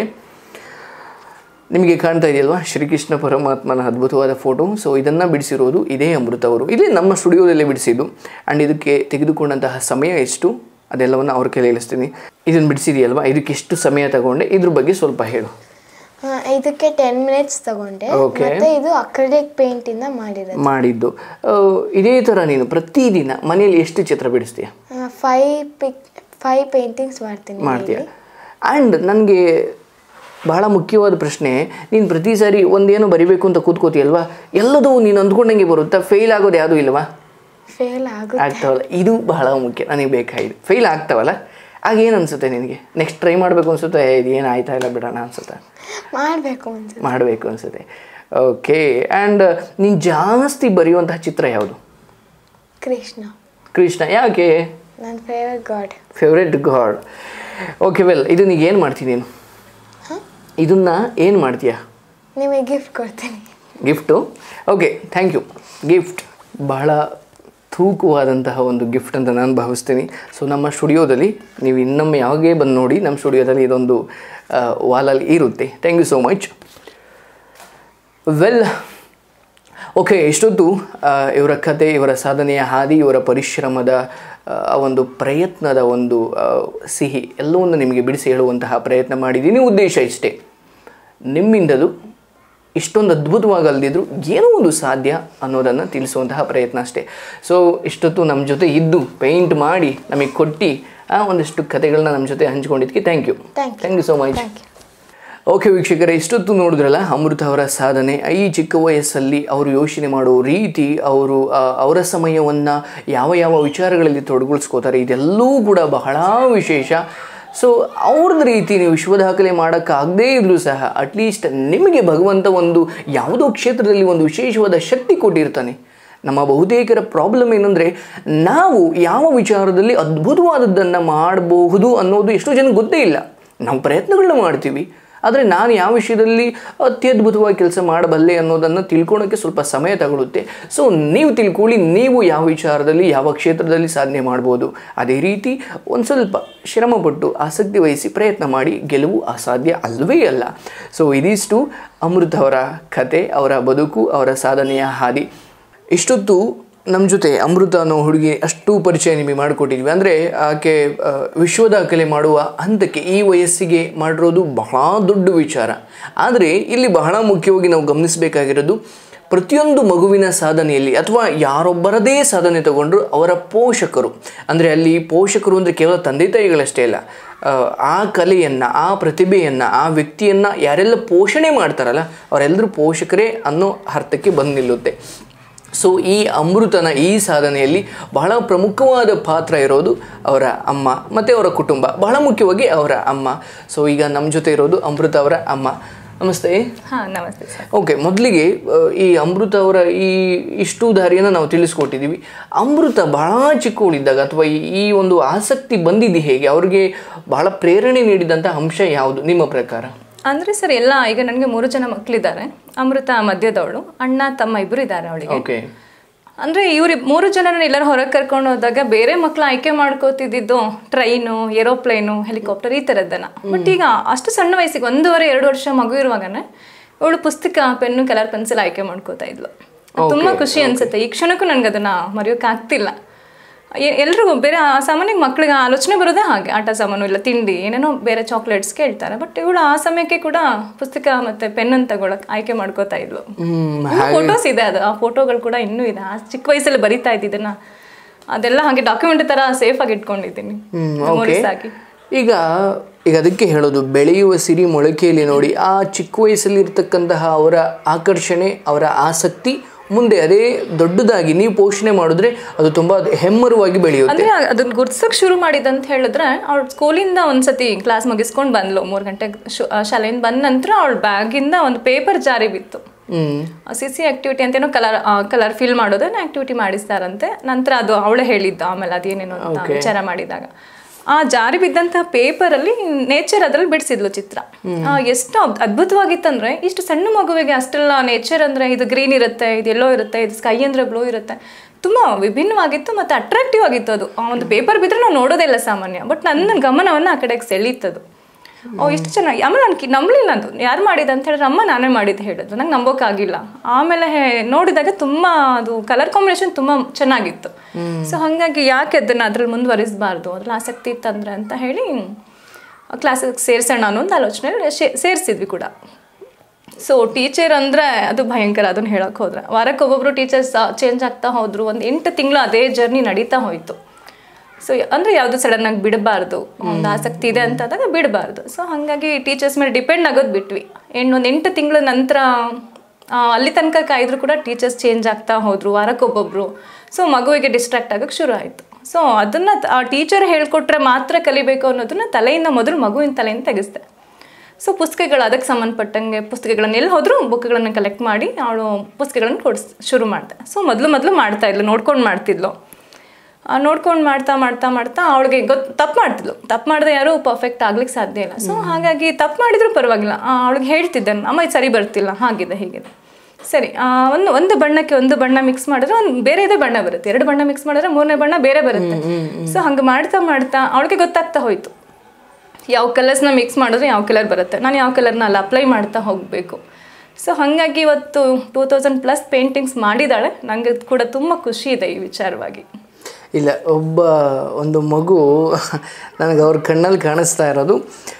ನಿಮಗೆ ಕಾಣ್ತಾ ಇದೆಯಲ್ವಾ ಶ್ರೀಕೃಷ್ಣ ಪರಮಾತ್ಮನ ಅದ್ಭುತವಾದ ಫೋಟೋ ಸೊ ಇದನ್ನು ಬಿಡಿಸಿರೋದು ಇದೇ ಅಮೃತ ಅವರು ಇದೇ ನಮ್ಮ ಸ್ಟುಡಿಯೋದಲ್ಲೇ ಬಿಡಿಸಿದ್ದು ಆ್ಯಂಡ್ ಇದಕ್ಕೆ ತೆಗೆದುಕೊಂಡಂತಹ ಸಮಯ ಎಷ್ಟು ಅದೆಲ್ಲವನ್ನು ಅವ್ರ ಕೈಲಿ ಹೇಳಿಸ್ತೀನಿ ಇದನ್ನು ಬಿಡಿಸಿದೆಯಲ್ವಾ ಇದಕ್ಕೆ ಎಷ್ಟು ಸಮಯ ತಗೊಂಡೆ ಇದ್ರ ಬಗ್ಗೆ ಸ್ವಲ್ಪ ಹೇಳು ಆ, ಇದಕ್ಕೆ ಟೆನ್ ಮಿನಿಟ್ಸ್ ತಗೊಂಡೆ Okay. ಮತ್ತೆ ಇದು ಅಕ್ರಲಿಕ್ ಪೇಂಟ್ ಇಂದ ಮಾಡಿರೋದು ಮಾಡಿದ್ದು ಆ, ಇದೇ ಥರ ನೀನು ಪ್ರತಿದಿನ ಮನೆಯಲ್ಲಿ ಎಷ್ಟು ಚಿತ್ರ ಬಿಡಿಸ್ತೀಯ ಫೈವ್ ಪಿಕ್ ಫೈವ್ ಪೇಂಟಿಂಗ್ಸ್ ಮಾಡ್ತೀನಿ ಮಾಡ್ತೀಯ ಆ್ಯಂಡ್ ನನಗೆ ಬಹಳ ಮುಖ್ಯವಾದ ಪ್ರಶ್ನೆ ನೀನು ಪ್ರತಿ ಸಾರಿ ಒಂದೇನೋ ಬರಿಬೇಕು ಅಂತ ಕೂತ್ಕೋತೀಯಲ್ವಾ ಎಲ್ಲದೂ ನೀನು ಅಂದ್ಕೊಂಡಂಗೆ ಬರುತ್ತಾ ಫೇಲ್ ಆಗೋದು ಯಾವುದೂ ಇಲ್ವಾ ಫೇಲ್ ಆಗುತ್ತೆ ಆಗ್ತಾವಲ್ಲ ಇದು ಬಹಳ ಮುಖ್ಯ ನನಗೆ ಬೇಕಾಗಿದೆ ಫೇಲ್ ಆಗ್ತಾವಲ್ಲ ಆಗ ಏನು ಅನಿಸುತ್ತೆ ನಿನಗೆ ನೆಕ್ಸ್ಟ್ ಟ್ರೈ ಮಾಡಬೇಕು ಅನಿಸುತ್ತೆ ಇದು ಏನು ಆಯ್ತಾ ಇಲ್ಲ ಬಿಡೋಣ ಅನ್ಸುತ್ತೆ ಮಾಡಬೇಕು ಅನ್ಸುತ್ತೆ ಮಾಡಬೇಕು ಅನಿಸುತ್ತೆ ಓಕೆ ಆ್ಯಂಡ್ ನೀನು ಜಾಸ್ತಿ ಬರೆಯುವಂತಹ ಚಿತ್ರ ಯಾವುದು ಕೃಷ್ಣ ಕೃಷ್ಣ ಯಾಕೆ ನನ್ನ favourite god favourite god okay well ಇದನ್ನ ಈಗ ಏನು ಮಾಡ್ತೀನಿ ನೀನು ಇದನ್ನ ಏನು ಮಾಡ್ತೀಯಾ ನಿಮಗೆ ಗಿಫ್ಟ್ ಕೊಡ್ತೀನಿ gift okay thank you gift ಬಹಳ ತೂಕವಾದಂತಹ ಒಂದು ಗಿಫ್ಟ್ ಅಂತ ನಾನು ಭಾವಿಸ್ತೀನಿ ಸೊ ನಮ್ಮ ಸ್ಟುಡಿಯೋದಲ್ಲಿ ನೀವು ಇನ್ನೊಮ್ಮೆ ಯಾವಾಗೇ ಬಂದು ನೋಡಿ ನಮ್ಮ ಸ್ಟುಡಿಯೋದಲ್ಲಿ ಇದೊಂದು ವಾಲಲ್ಲಿ ಇರುತ್ತೆ thank you so much well okay ಇಷ್ಟೊತ್ತು ಆ, ಇವರ ಕತೆ ಇವರ ಸಾಧನೆಯ ಹಾದಿ ಇವರ ಪರಿಶ್ರಮದ ಆ, ಆ ಒಂದು ಪ್ರಯತ್ನದ ಒಂದು ಆ, ಸಿಹಿ ಎಲ್ಲವನ್ನು ನಿಮಗೆ ಬಿಡಿಸಿ ಹೇಳುವಂತಹ ಪ್ರಯತ್ನ ಮಾಡಿದ್ದೀನಿ ಉದ್ದೇಶ ಇಷ್ಟೇ ನಿಮ್ಮಿಂದಲೂ ಇಷ್ಟೊಂದು ಅದ್ಭುತವಾಗಿ ಅಲ್ದಿದ್ರು ಏನೋ ಒಂದು ಸಾಧ್ಯ ಅನ್ನೋದನ್ನು ತಿಳಿಸುವಂತಹ ಪ್ರಯತ್ನ ಅಷ್ಟೇ ಸೊ ಇಷ್ಟೊತ್ತು ನಮ್ಮ ಜೊತೆ ಇದ್ದು ಪೇಂಟ್ ಮಾಡಿ ನಮಗೆ ಕೊಟ್ಟು ಆ ಒಂದಿಷ್ಟು ಕತೆಗಳನ್ನ ನಮ್ಮ ಜೊತೆ ಹಂಚ್ಕೊಂಡಿದ್ದಕ್ಕೆ thank you Thank you. Thank you so much thank you okay ವೀಕ್ಷಕರೇ ಇಷ್ಟೊತ್ತು ನೋಡಿದ್ರಲ್ಲ ಅಮೃತ ಅವರ ಸಾಧನೆ ಈ ಚಿಕ್ಕ ವಯಸ್ಸಲ್ಲಿ ಅವರು ಯೋಚನೆ ಮಾಡೋ ರೀತಿ ಅವರು ಆ, ಅವರ ಸಮಯವನ್ನು ಯಾವ ಯಾವ ವಿಚಾರಗಳಲ್ಲಿ ತೊಡಗಿಸ್ಕೋತಾರೆ ಇದೆಲ್ಲವೂ ಕೂಡ ಬಹಳ ವಿಶೇಷ ಸೊ ಅವ್ರದ್ದು ರೀತಿ ನೀವು ವಿಶ್ವ ದಾಖಲೆ ಮಾಡೋಕ್ಕಾಗದೇ ಇದ್ರೂ ಸಹ ಅಟ್ಲೀಸ್ಟ್ ನಿಮಗೆ ಭಗವಂತ ಒಂದು ಯಾವುದೋ ಕ್ಷೇತ್ರದಲ್ಲಿ ಒಂದು ವಿಶೇಷವಾದ ಶಕ್ತಿ ಕೊಟ್ಟಿರ್ತಾನೆ ನಮ್ಮ ಬಹುತೇಕರ ಪ್ರಾಬ್ಲಮ್ ಏನಂದರೆ ನಾವು ಯಾವ ವಿಚಾರದಲ್ಲಿ ಅದ್ಭುತವಾದದ್ದನ್ನು ಮಾಡಬಹುದು ಅನ್ನೋದು ಎಷ್ಟೋ ಜನಕ್ಕೆ ಗೊತ್ತೇ ಇಲ್ಲ ನಾವು ಪ್ರಯತ್ನಗಳನ್ನ ಮಾಡ್ತೀವಿ ಆದರೆ ನಾನು ಯಾವ ವಿಷಯದಲ್ಲಿ ಅತ್ಯದ್ಭುತವಾಗಿ ಕೆಲಸ ಮಾಡಬಲ್ಲೆ ಅನ್ನೋದನ್ನು ತಿಳ್ಕೊಳಕ್ಕೆ ಸ್ವಲ್ಪ ಸಮಯ ತಗೊಳುತ್ತೆ ಸೊ ನೀವು ತಿಳ್ಕೊಳ್ಳಿ ನೀವು ಯಾವ ವಿಚಾರದಲ್ಲಿ ಯಾವ ಕ್ಷೇತ್ರದಲ್ಲಿ ಸಾಧನೆ ಮಾಡ್ಬೋದು ಅದೇ ರೀತಿ ಒಂದು ಸ್ವಲ್ಪ ಶ್ರಮಪಟ್ಟು ಆಸಕ್ತಿ ವಹಿಸಿ ಪ್ರಯತ್ನ ಮಾಡಿ ಗೆಲುವು ಅಸಾಧ್ಯ ಅಲ್ಲವೇ ಅಲ್ಲ ಸೊ ಇದಿಷ್ಟು ಅಮೃತ್ ಅವರ ಕತೆ ಅವರ ಬದುಕು ಅವರ ಸಾಧನೆಯ ಹಾದಿ ಇಷ್ಟೊತ್ತು ನಮ್ಮ ಜೊತೆ ಅಮೃತ ಅನ್ನೋ ಹುಡುಗಿ ಅಷ್ಟು ಪರಿಚಯ ನಿಮಗೆ ಮಾಡಿಕೊಟ್ಟಿದ್ವಿ ಅಂದರೆ ಆಕೆ ಆ, ವಿಶ್ವ ದಾಖಲೆ ಮಾಡುವ ಹಂತಕ್ಕೆ ಈ ವಯಸ್ಸಿಗೆ ಮಾಡಿರೋದು ಬಹಳ ದೊಡ್ಡ ವಿಚಾರ ಆದರೆ ಇಲ್ಲಿ ಬಹಳ ಮುಖ್ಯವಾಗಿ ನಾವು ಗಮನಿಸಬೇಕಾಗಿರೋದು ಪ್ರತಿಯೊಂದು ಮಗುವಿನ ಸಾಧನೆಯಲ್ಲಿ ಅಥವಾ ಯಾರೊಬ್ಬರದೇ ಸಾಧನೆ ತಗೊಂಡ್ರು ಅವರ ಪೋಷಕರು ಅಂದರೆ ಅಲ್ಲಿ ಪೋಷಕರು ಅಂದರೆ ಕೇವಲ ತಂದೆ ತಾಯಿಗಳಷ್ಟೇ ಅಲ್ಲ ಆ, ಆ ಕಲೆಯನ್ನು ಆ ಪ್ರತಿಭೆಯನ್ನು ಆ ವ್ಯಕ್ತಿಯನ್ನು ಯಾರೆಲ್ಲ ಪೋಷಣೆ ಮಾಡ್ತಾರಲ್ಲ ಅವರೆಲ್ಲರೂ ಪೋಷಕರೇ ಅನ್ನೋ ಅರ್ಥಕ್ಕೆ ಬಂದು ನಿಲ್ಲುತ್ತೆ ಸೊ ಈ ಅಮೃತನ ಈ ಸಾಧನೆಯಲ್ಲಿ ಬಹಳ ಪ್ರಮುಖವಾದ ಪಾತ್ರ ಇರೋದು ಅವರ ಅಮ್ಮ ಮತ್ತು ಅವರ ಕುಟುಂಬ ಬಹಳ ಮುಖ್ಯವಾಗಿ ಅವರ ಅಮ್ಮ ಸೊ ಈಗ ನಮ್ಮ ಜೊತೆ ಇರೋದು ಅಮೃತ ಅವರ ಅಮ್ಮ ನಮಸ್ತೆ ಹಾಂ ನಮಸ್ತೆ ಸರ್ ಓಕೆ ಮೊದಲಿಗೆ ಈ ಅಮೃತ ಅವರ ಈ ಇಷ್ಟು ದಾರಿಯನ್ನು ನಾವು ತಿಳಿಸ್ಕೊಟ್ಟಿದ್ದೀವಿ ಅಮೃತ ಬಹಳ ಚಿಕ್ಕವಳಿದ್ದಾಗ ಅಥವಾ ಈ- ಈ ಒಂದು ಆಸಕ್ತಿ ಬಂದಿದ್ದು ಹೇಗೆ ಅವ್ರಿಗೆ ಬಹಳ ಪ್ರೇರಣೆ ನೀಡಿದಂಥ ಅಂಶ ಯಾವುದು ನಿಮ್ಮ ಪ್ರಕಾರ ಅಂದರೆ ಸರ್ ಎಲ್ಲ ಈಗ ನನಗೆ ಮೂರು ಜನ ಮಕ್ಕಳಿದ್ದಾರೆ ಅಮೃತ ಮಧ್ಯದವಳು ಅಣ್ಣ ತಮ್ಮ ಇಬ್ಬರು ಇದ್ದಾರೆ ಅವಳಿಗೆ ಓಕೆ ಅಂದರೆ ಇವ್ರು ಮೂರು ಜನನ ಎಲ್ಲರೂ ಹೊರಗೆ ಕರ್ಕೊಂಡು ಹೋದಾಗ ಬೇರೆ ಮಕ್ಕಳು ಆಯ್ಕೆ ಮಾಡ್ಕೋತಿದ್ದು ಟ್ರೈನು ಏರೋಪ್ಲೇನು ಹೆಲಿಕಾಪ್ಟರ್ ಈ ಥರದ್ದನ್ನ ಬಟ್ ಈಗ ಅಷ್ಟು ಸಣ್ಣ ವಯಸ್ಸಿಗೆ ಒಂದೂವರೆ ಎರಡು ವರ್ಷ ಮಗು ಇರುವಾಗನೇ ಇವಳು ಪುಸ್ತಕ ಪೆನ್ನು ಕಲರ್ ಪೆನ್ಸಿಲ್ ಆಯ್ಕೆ ಮಾಡ್ಕೋತಾ ಇದ್ಲು ತುಂಬ ಖುಷಿ ಅನ್ಸುತ್ತೆ ಈ ಕ್ಷಣಕ್ಕೂ ನನಗೆ ಅದನ್ನ ಮರೆಯೋಕೆ ಆಗ್ತಿಲ್ಲ ಎ- ಎಲ್ರಿಗೂ ಬೇರೆ ಆ ಸಾಮಾನ್ಯ ಮಕ್ಕಳಿಗೆ ಆಲೋಚನೆ ಬರೋದೇ ಹಾಗೆ ಆಟ ಸಾಮಾನು ಇಲ್ಲ ತಿಂಡಿ ಏನೇನೋ ಬೇರೆ ಚಾಕ್ಲೇಟ್ಸ್ ಕೇಳ್ತಾರೆ ಬಟ್ ಇವಳು ಆ ಸಮಯಕ್ಕೆ ಕೂಡ ಪುಸ್ತಕ ಮತ್ತೆ ಪೆನ್ನನ್ನು ತಗೊಳಕ್ ಆಯ್ಕೆ ಮಾಡ್ಕೋತಾ ಇದ್ಲು ಹ್ಮ್ ಫೋಟೋಸ್ ಇದೆ ಅದು ಆ ಫೋಟೋಗಳು ಕೂಡ ಇನ್ನೂ ಇದೆ ಆ ಚಿಕ್ಕ ವಯಸ್ಸಲ್ಲಿ ಬರಿತಾ ಇದ್ದಿದ್ದನ್ನ ಅದೆಲ್ಲ ಹಾಗೆ ಡಾಕ್ಯುಮೆಂಟ್ ತರ ಸೇಫ್ ಆಗಿ ಇಟ್ಕೊಂಡಿದ್ದೀನಿ ಹ್ಮ್ ಓಕೆ Memories ಆಗಿ ಈಗ ಈಗ ಅದಕ್ಕೆ ಹೇಳೋದು ಬೆಳೆಯುವ ಸಿರಿ ಮೊಳಕೆಯಲ್ಲಿ ನೋಡಿ ಆ ಚಿಕ್ಕ ವಯಸ್ಸಲ್ಲಿ ಇರ್ತಕ್ಕಂತಹ ಅವರ ಆಕರ್ಷಣೆ ಅವರ ಆಸಕ್ತಿ ಮುಂದೆ ಅದೇ ದೊಡ್ಡದಾಗಿ ನೀವು ಪೋಷಣೆ ಮಾಡಿದ್ರೆ ಅದು ತುಂಬಾ ಹೆಮ್ಮರವಾಗಿ ಬೆಳೆಯುತ್ತೆ ಅಂದ್ರೆ ಅದನ್ನ ಗುರ್ಸಕ್ ಶುರು ಮಾಡಿದಂತ ಹೇಳಿದ್ರೆ ಅವಳು ಸ್ಕೂಲಿಂದ ಒಂದ್ಸತಿ ಕ್ಲಾಸ್ ಮುಗಿಸ್ಕೊಂಡು ಬಂದ್ಲು ಮೂರು ಗಂಟೆಗೆ ಶು- ಆ ಶಾಲೆಯಿಂದ ಬಂದ ನಂತರ ಅವಳ ಬ್ಯಾಗಿಂದ ಒಂದು ಪೇಪರ್ ಜಾರಿ ಬಿತ್ತು ಹ್ಮ್ ಸಿ ಸಿ ಆಕ್ಟಿವಿಟಿ ಅಂತೇನೋ ಕಲರ್ ಕಲರ್ ಫಿಲ್ ಮಾಡೋದನ್ನ ಆಕ್ಟಿವಿಟಿ ಮಾಡಿಸ್ತಾರಂತೆ ನಂತರ ಅದು ಅವಳೇ ಹೇಳಿದ್ದು ಆಮೇಲೆ ಅದೇನೇನೋ ಅಂತ ವಿಚಾರ ಮಾಡಿದಾಗ ಆ ಜಾರಿ ಬಿದ್ದಂತಹ ಪೇಪರ್ ಅಲ್ಲಿ ನೇಚರ್ ಅದ್ರಲ್ಲಿ ಬಿಡಿಸಿದ್ಲು ಚಿತ್ರ ಆ, ಎಷ್ಟು ಅದ್- ಅದ್ಭುತವಾಗಿತ್ತಂದ್ರೆ ಇಷ್ಟು ಸಣ್ಣ ಮಗುವಿಗೆ ಅಷ್ಟೆಲ್ಲ ನೇಚರ್ ಅಂದ್ರೆ ಇದು ಗ್ರೀನ್ ಇರುತ್ತೆ ಇದು ಎಲ್ಲೋ ಇರುತ್ತೆ ಇದು ಸ್ಕೈ ಅಂದ್ರೆ ಬ್ಲೂ ಇರುತ್ತೆ ತುಂಬಾ ವಿಭಿನ್ನವಾಗಿತ್ತು ಮತ್ತೆ ಅಟ್ರಾಕ್ಟಿವ್ ಆಗಿತ್ತು ಅದು ಆ ಒಂದು ಪೇಪರ್ ಬಿದ್ರೆ ನಾವು ನೋಡೋದೇ ಇಲ್ಲ ಸಾಮಾನ್ಯ ಬಟ್ ನನ್ನ ಗಮನವನ್ನ ಆ ಕಡೆಗೆ ಸೆಳೀತದು ಓ ಇಷ್ಟು ಚೆನ್ನಾಗಿ ಆಮೇಲೆ ನಾನು ನಂಬಲಿಲ್ಲ ಅದು ಯಾರು ಮಾಡಿದ ಅಂತ ಹೇಳಿದ್ರೆ ಅಮ್ಮ ನಾನೇ ಮಾಡಿದ್ದು ಹೇಳಿದ್ರು ನಂಗೆ ನಂಬೋಕ್ಕಾಗಿಲ್ಲ ಆಮೇಲೆ ಹೇ- ನೋಡಿದಾಗ ತುಂಬ ಅದು ಕಲರ್ ಕಾಂಬಿನೇಷನ್ ತುಂಬ ಚೆನ್ನಾಗಿತ್ತು ಸೊ ಹಾಗಾಗಿ ಯಾಕೆ ಅದನ್ನು ಅದ್ರಲ್ಲಿ ಮುಂದುವರಿಸಬಾರ್ದು ಅದ್ರಲ್ಲಿ ಆಸಕ್ತಿ ಇತ್ತಂದ್ರೆ ಅಂತ ಹೇಳಿ ಕ್ಲಾಸಿಗೆ ಸೇರಿಸೋಣ ಅನ್ನೋ ಒಂದು ಆಲೋಚನೆ ಸೇರಿಸಿದ್ವಿ ಕೂಡ ಸೊ ಟೀಚರ್ ಅಂದರೆ ಅದು ಭಯಂಕರ ಅದನ್ನು ಹೇಳಕ್ಕೆ ಹೋದ್ರೆ ವಾರಕ್ಕೆ ಒಬ್ಬೊಬ್ರು ಟೀಚರ್ಸ್ ಚೇಂಜ್ ಆಗ್ತಾ ಹೋದ್ರು ಒಂದು ಎಂಟು ತಿಂಗಳು ಅದೇ ಜರ್ನಿ ನಡೀತಾ ಹೋಯಿತು ಸೊ ಅಂದರೆ ಯಾವುದು ಸಡನ್ ಆಗಿ ಬಿಡಬಾರ್ದು ಒಂದು ಆಸಕ್ತಿ ಇದೆ ಅಂತ ಆದಾಗ ಬಿಡಬಾರ್ದು ಸೊ ಹಾಗಾಗಿ ಟೀಚರ್ಸ್ ಮೇಲೆ ಡಿಪೆಂಡ್ ಆಗೋದು ಬಿಟ್ವಿ ಏನು ಒಂದು ಎಂಟು ತಿಂಗಳ ನಂತರ ಆ, ಅಲ್ಲಿ ತನಕ ಕಾಯ್ದ್ರು ಕೂಡ ಟೀಚರ್ಸ್ ಚೇಂಜ್ ಆಗ್ತಾ ಹೋದ್ರು ವಾರಕ್ಕೊಬ್ಬೊಬ್ರು ಸೊ ಮಗುವಿಗೆ ಡಿಸ್ಟ್ರಾಕ್ಟ್ ಆಗೋಕ್ಕೆ ಶುರು ಆಯಿತು ಸೊ ಅದನ್ನು ಆ ಟೀಚರ್ ಹೇಳ್ಕೊಟ್ರೆ ಮಾತ್ರ ಕಲಿಬೇಕು ಅನ್ನೋದನ್ನ ತಲೆಯಿಂದ ಮೊದಲು ಮಗುವಿನ ತಲೆಯಿಂದ ತೆಗೆಸ್ದೆ ಸೊ ಪುಸ್ತಕಗಳು ಅದಕ್ಕೆ ಸಂಬಂಧಪಟ್ಟಂಗೆ ಪುಸ್ತಕಗಳನ್ನ ಎಲ್ಲಿ ಹೋದ್ರು ಬುಕ್ಗಳನ್ನು ಕಲೆಕ್ಟ್ ಮಾಡಿ ಅವಳು ಪುಸ್ತಕಗಳನ್ನು ಕೊಡಿಸ್ ಶುರು ಮಾಡಿದೆ ಸೊ ಮೊದಲು ಮೊದಲು ಮಾಡ್ತಾ ಇದ್ಲು ನೋಡ್ಕೊಂಡು ಮಾಡ್ತಿದ್ಲು ನೋಡ್ಕೊಂಡು ಮಾಡ್ತಾ ಮಾಡ್ತಾ ಮಾಡ್ತಾ ಅವಳಿಗೆ ಗೊತ್ತು ತಪ್ಪು ಮಾಡ್ತಿದ್ಲು ತಪ್ಪು ಮಾಡಿದ್ರೆ ಯಾರೂ ಪರ್ಫೆಕ್ಟ್ ಆಗ್ಲಿಕ್ಕೆ ಸಾಧ್ಯ ಇಲ್ಲ ಸೊ ಹಾಗಾಗಿ ತಪ್ಪು ಮಾಡಿದ್ರು ಪರವಾಗಿಲ್ಲ ಅವಳಿಗೆ ಹೇಳ್ತಿದ್ದೆ ನಾನು, ಅಮ್ಮ ಇದು ಸರಿ ಬರ್ತಿಲ್ಲ ಹಾಗಿದೆ ಹೀಗಿದೆ ಸರಿ ಆ, ಒಂದು ಒಂದು ಬಣ್ಣಕ್ಕೆ ಒಂದು ಬಣ್ಣ ಮಿಕ್ಸ್ ಮಾಡಿದ್ರೆ ಒಂದು ಬೇರೆದೇ ಬಣ್ಣ ಬರುತ್ತೆ ಎರಡು ಬಣ್ಣ ಮಿಕ್ಸ್ ಮಾಡಿದ್ರೆ ಮೂರನೇ ಬಣ್ಣ ಬೇರೆ ಬರುತ್ತೆ ಸೊ ಹಂಗೆ ಮಾಡ್ತಾ ಮಾಡ್ತಾ ಅವಳಿಗೆ ಗೊತ್ತಾಗ್ತಾ ಹೋಯ್ತು ಯಾವ ಕಲರ್ಸ್ನ ಮಿಕ್ಸ್ ಮಾಡಿದ್ರೆ ಯಾವ ಕಲರ್ ಬರುತ್ತೆ ನಾನು ಯಾವ ಕಲರ್ನ ಅಲ್ಲಿ ಅಪ್ಲೈ ಮಾಡ್ತಾ ಹೋಗಬೇಕು ಸೊ ಹಾಗಾಗಿ ಇವತ್ತು ಟೂ ತೌಸಂಡ್ ಪ್ಲಸ್ ಪೇಂಟಿಂಗ್ಸ್ ಮಾಡಿದ್ದಾಳೆ ನನಗೆ ಕೂಡ ತುಂಬ ಖುಷಿ ಇದೆ ಈ ವಿಚಾರವಾಗಿ ಇಲ್ಲ ಒಬ್ಬ ಒಂದು ಮಗು ನನಗೆ ಅವ್ರ ಕಣ್ಣಲ್ಲಿ ಕಾಣಿಸ್ತಾ ಇರೋದು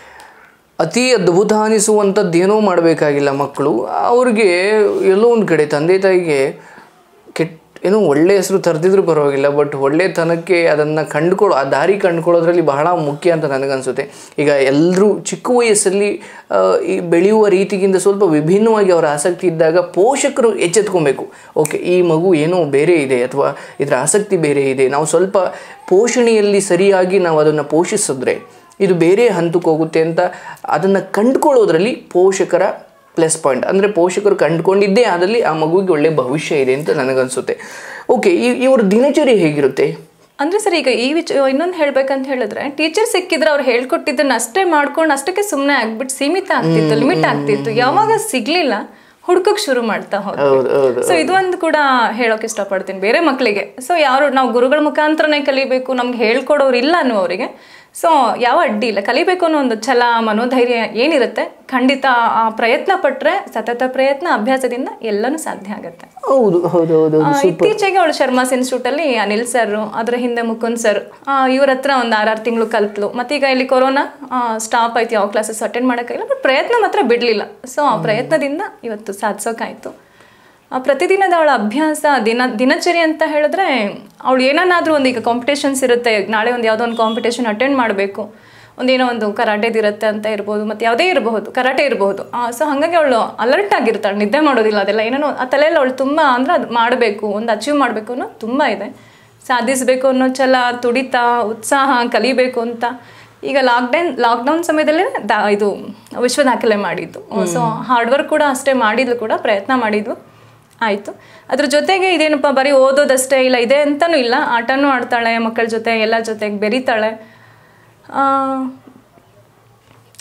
ಅತಿ ಅದ್ಭುತ ಅನಿಸುವಂಥದ್ದು ಏನೋ ಮಾಡಬೇಕಾಗಿಲ್ಲ ಮಕ್ಕಳು ಅವ್ರಿಗೆ ಎಲ್ಲೋ ಒಂದು ಕಡೆ ತಂದೆ ತಾಯಿಗೆ ಕೆಟ್ಟ ಏನೋ ಒಳ್ಳೆ ಹೆಸರು ತರ್ದಿದ್ರು ಪರವಾಗಿಲ್ಲ ಬಟ್ ಒಳ್ಳೆತನಕ್ಕೆ ಅದನ್ನು ಕಂಡುಕೊಳ್ಳೋ ಆ ದಾರಿ ಕಂಡುಕೊಳ್ಳೋದ್ರಲ್ಲಿ ಬಹಳ ಮುಖ್ಯ ಅಂತ ನನಗನ್ಸುತ್ತೆ ಈಗ ಎಲ್ಲರೂ ಚಿಕ್ಕ ವಯಸ್ಸಲ್ಲಿ ಆ, ಈ ಬೆಳೆಯುವ ರೀತಿಗಿಂತ ಸ್ವಲ್ಪ ವಿಭಿನ್ನವಾಗಿ ಅವರ ಆಸಕ್ತಿ ಇದ್ದಾಗ ಪೋಷಕರು ಎಚ್ಚೆತ್ಕೊಬೇಕು ಓಕೆ ಈ ಮಗು ಏನೋ ಬೇರೆ ಇದೆ ಅಥವಾ ಇದರ ಆಸಕ್ತಿ ಬೇರೆ ಇದೆ ನಾವು ಸ್ವಲ್ಪ ಪೋಷಣೆಯಲ್ಲಿ ಸರಿಯಾಗಿ ನಾವು ಅದನ್ನು ಪೋಷಿಸಿದ್ರೆ ಇದು ಬೇರೆ ಹಂತಕ್ಕೆ ಹೋಗುತ್ತೆ ಅಂತ ಅದನ್ನು ಕಂಡುಕೊಳ್ಳೋದ್ರಲ್ಲಿ ಪೋಷಕರ ಪ್ಲಸ್ ಪಾಯಿಂಟ್ ಅಂದರೆ ಪೋಷಕರು ಕಂಡುಕೊಂಡಿದ್ದೇ ಆದಲ್ಲಿ ಆ ಮಗುವಿಗೆ ಒಳ್ಳೆ ಭವಿಷ್ಯ ಇದೆ ಅಂತ ನನಗನ್ಸುತ್ತೆ ಓಕೆ ಈ ಇವ್ರ ದಿನಚರಿ ಹೇಗಿರುತ್ತೆ ಅಂದ್ರೆ ಸರ್ ಈಗ ಈ ವಿಚ ಇನ್ನೊಂದು ಹೇಳ್ಬೇಕಂತ ಹೇಳಿದ್ರೆ ಟೀಚರ್ ಸಿಕ್ಕಿದ್ರೆ ಅವ್ರು ಹೇಳ್ಕೊಟ್ಟಿದ್ದನ್ನ ಅಷ್ಟೇ ಮಾಡ್ಕೊಂಡು ಅಷ್ಟಕ್ಕೆ ಸುಮ್ಮನೆ ಆಗ್ಬಿಟ್ಟು ಸೀಮಿತ ಆಗ್ತಿತ್ತು ಲಿಮಿಟ್ ಆಗ್ತಿತ್ತು ಯಾವಾಗ ಸಿಗ್ಲಿಲ್ಲ ಹುಡ್ಕಕ್ ಶುರು ಮಾಡ್ತಾ ಹೋದ್ರು ಹೌದು ಹೌದು ಸೊ ಇದು ಒಂದು ಕೂಡ ಹೇಳೋಕೆ ಇಷ್ಟಪಡ್ತೀನಿ ಬೇರೆ ಮಕ್ಕಳಿಗೆ ಸೊ ಯಾರು ನಾವು ಗುರುಗಳ ಮುಖಾಂತರನೇ ಕಲಿಬೇಕು ನಮ್ಗೆ ಹೇಳ್ಕೊಡೋರು ಇಲ್ಲ ಅನ್ನುವರಿಗೆ ಸೊ ಯಾವ ಅಡ್ಡಿ ಇಲ್ಲ ಕಲಿಬೇಕು ಅನ್ನೋ ಒಂದು ಛಲ ಮನೋಧೈರ್ಯ ಏನಿರುತ್ತೆ ಖಂಡಿತ ಆ ಪ್ರಯತ್ನ ಪಟ್ರೆ ಸತತ ಪ್ರಯತ್ನ ಅಭ್ಯಾಸದಿಂದ ಎಲ್ಲನೂ ಸಾಧ್ಯ ಆಗುತ್ತೆ ಹೌದು ಹೌದು ಹೌದು ಆ, ಇತ್ತೀಚೆಗೆ ಅವಳು ಶರ್ಮಾಸ್ ಇನ್ಸ್ಟಿಟ್ಯೂಟ್ ಅಲ್ಲಿ ಅನಿಲ್ ಸರ್ ಅದರ ಹಿಂದೆ ಮುಕುಂದ್ ಸರ್ ಇವ್ರ ಹತ್ರ ಒಂದು ಆರಾರು ತಿಂಗಳು ಕಲ್ತ್ಲು ಮತ್ತೀಗ ಇಲ್ಲಿ ಕೊರೋನಾ ಸ್ಟಾಪ್ ಆಯ್ತು ಯಾವ ಕ್ಲಾಸಸ್ ಅಟೆಂಡ್ ಮಾಡೋಕ್ಕಾಗಿಲ್ಲ ಬಟ್ ಪ್ರಯತ್ನ ಮಾತ್ರ ಬಿಡಲಿಲ್ಲ ಸೊ ಆ ಪ್ರಯತ್ನದಿಂದ ಇವತ್ತು ಸಾಧಿಸೋಕ್ಕಾಯ್ತು ಆ ಪ್ರತಿದಿನದ ಅವಳ ಅಭ್ಯಾಸ ದಿನ ದಿನಚರಿ ಅಂತ ಹೇಳಿದ್ರೆ ಅವಳು ಏನನ್ನಾದರೂ ಒಂದು ಈಗ ಕಾಂಪಿಟೇಷನ್ಸ್ ಇರುತ್ತೆ ನಾಳೆ ಒಂದು ಯಾವುದೋ ಒಂದು ಕಾಂಪಿಟೇಷನ್ ಅಟೆಂಡ್ ಮಾಡಬೇಕು ಒಂದೇನೋ ಒಂದು ಕರಾಟೆದು ಇರುತ್ತೆ ಅಂತ ಇರ್ಬೋದು ಮತ್ತು ಯಾವುದೇ ಇರಬಹುದು ಕರಾಟೆ ಇರಬಹುದು ಸೊ ಹಾಗಾಗಿ ಅವಳು ಅಲರ್ಟ್ ಆಗಿರ್ತಾಳೆ ನಿದ್ದೆ ಮಾಡೋದಿಲ್ಲ ಅದೆಲ್ಲ ಏನೇನೋ ಆ ತಲೆಯಲ್ಲಿ ಅವಳು ತುಂಬ ಅಂದರೆ ಅದು ಮಾಡಬೇಕು ಒಂದು ಅಚೀವ್ ಮಾಡಬೇಕು ಅನ್ನೋ ತುಂಬ ಇದೆ ಸಾಧಿಸಬೇಕು ಅನ್ನೋ ಛಲ ತುಡಿತ ಉತ್ಸಾಹ ಕಲಿಬೇಕು ಅಂತ ಈಗ ಲಾಕ್ಡೌನ್ ಲಾಕ್ಡೌನ್ ಸಮಯದಲ್ಲೇ ದಾ ಇದು ವಿಶ್ವ ದಾಖಲೆ ಮಾಡಿದ್ದು ಸೊ ಹಾರ್ಡ್ ವರ್ಕ್ ಕೂಡ ಅಷ್ಟೇ ಮಾಡಿದ್ಲು ಕೂಡ ಪ್ರಯತ್ನ ಮಾಡಿದ್ಲು ಆಯಿತು ಅದ್ರ ಜೊತೆಗೆ ಇದೇನಪ್ಪ ಬರೀ ಓದೋದಷ್ಟೇ ಇಲ್ಲ ಇದೆ ಅಂತಲೂ ಇಲ್ಲ ಆಟನೂ ಆಡ್ತಾಳೆ ಮಕ್ಕಳ ಜೊತೆ ಎಲ್ಲ ಜೊತೆಗೆ ಬೆರೀತಾಳೆ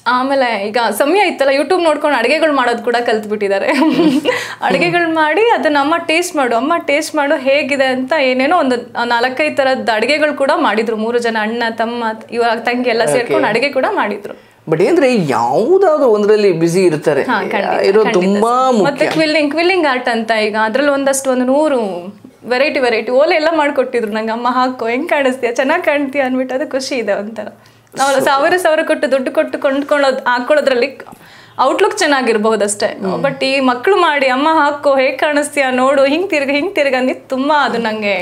ಆಮೇಲೆ ಈಗ ಸಮಯ ಇತ್ತಲ್ಲ ಯೂಟ್ಯೂಬ್ ನೋಡ್ಕೊಂಡು ಅಡುಗೆಗಳು ಮಾಡೋದು ಕೂಡ ಕಲ್ತ್ಬಿಟ್ಟಿದ್ದಾರೆ ಅಡುಗೆಗಳು ಮಾಡಿ ಅದನ್ನ ಅಮ್ಮ ಟೇಸ್ಟ್ ಮಾಡು ಅಮ್ಮ ಟೇಸ್ಟ್ ಮಾಡು ಹೇಗಿದೆ ಅಂತ ಏನೇನೋ ಒಂದು ನಾಲ್ಕೈದು ಥರದ ಅಡುಗೆಗಳು ಕೂಡ ಮಾಡಿದ್ರು ಮೂರು ಜನ ಅಣ್ಣ ತಮ್ಮ ಇವಾಗ ತಂಗಿ ಎಲ್ಲ ಸೇರ್ಕೊಂಡು ಅಡುಗೆ ಕೂಡ ಮಾಡಿದ್ರು ಬಟ್ ಏನಂದ್ರೆ ಯಾವುದಾದ್ರೂ ಒಂದರಲ್ಲಿ ಬಿಸಿ ಇರ್ತಾರೆ ಹಾ, ಖಂಡಿತ, ಇರೋ ಖಂಡಿತ ತುಂಬಾ ಸರ್. ಮತ್ತೆ ಮುಖ್ಯ ಕ್ವಿಲ್ಲಿಂಗ್ ಕ್ವಿಲ್ಲಿಂಗ್ ಆರ್ಟ್ ಅಂತ ಈಗ ಅದ್ರಲ್ಲಿ ಒಂದಷ್ಟು ಒಂದು ನೂರು ವೆರೈಟಿ ವೆರೈಟಿ ಓಲೆ ಎಲ್ಲ ಮಾಡ್ಕೊಟ್ಟಿದ್ರು ನಂಗೆ ಅಮ್ಮ ಹಾಕೋ ಹೆಂಗ್ ಕಾಣಿಸ್ತೀಯ ಚೆನ್ನಾಗಿ ಕಾಣ್ತೀಯ ಅಂದ್ಬಿಟ್ಟು ಅದು ಖುಷಿ ಇದೆ ಒಂಥರ ನಾವು ಸಾವಿರ ಸಾವಿರ ಕೊಟ್ಟು ದುಡ್ಡು ಕೊಟ್ಟು ಕೊಂಡ್ಕೊಳ್ಳೋದು ಹಾಕೊಳ್ಳೋದ್ರಲ್ಲಿ ಔಟ್ಲುಕ್ ಚೆನ್ನಾಗಿರ್ಬಹುದು ಅಷ್ಟೇ ಬಟ್ ಈ ಮಕ್ಕಳು ಮಾಡಿ ಅಮ್ಮ ಹಾಕೋ ಹೇಗೆ ಕಾಣಿಸ್ತೀಯ ನೋಡು ಹಿಂಗ್ ತಿರ್ಗ ಹಿಂಗ್ ತಿರ್ಗ ಅಂದಿದ್ದು ತುಂಬಾ ಅದು ನಂಗೆ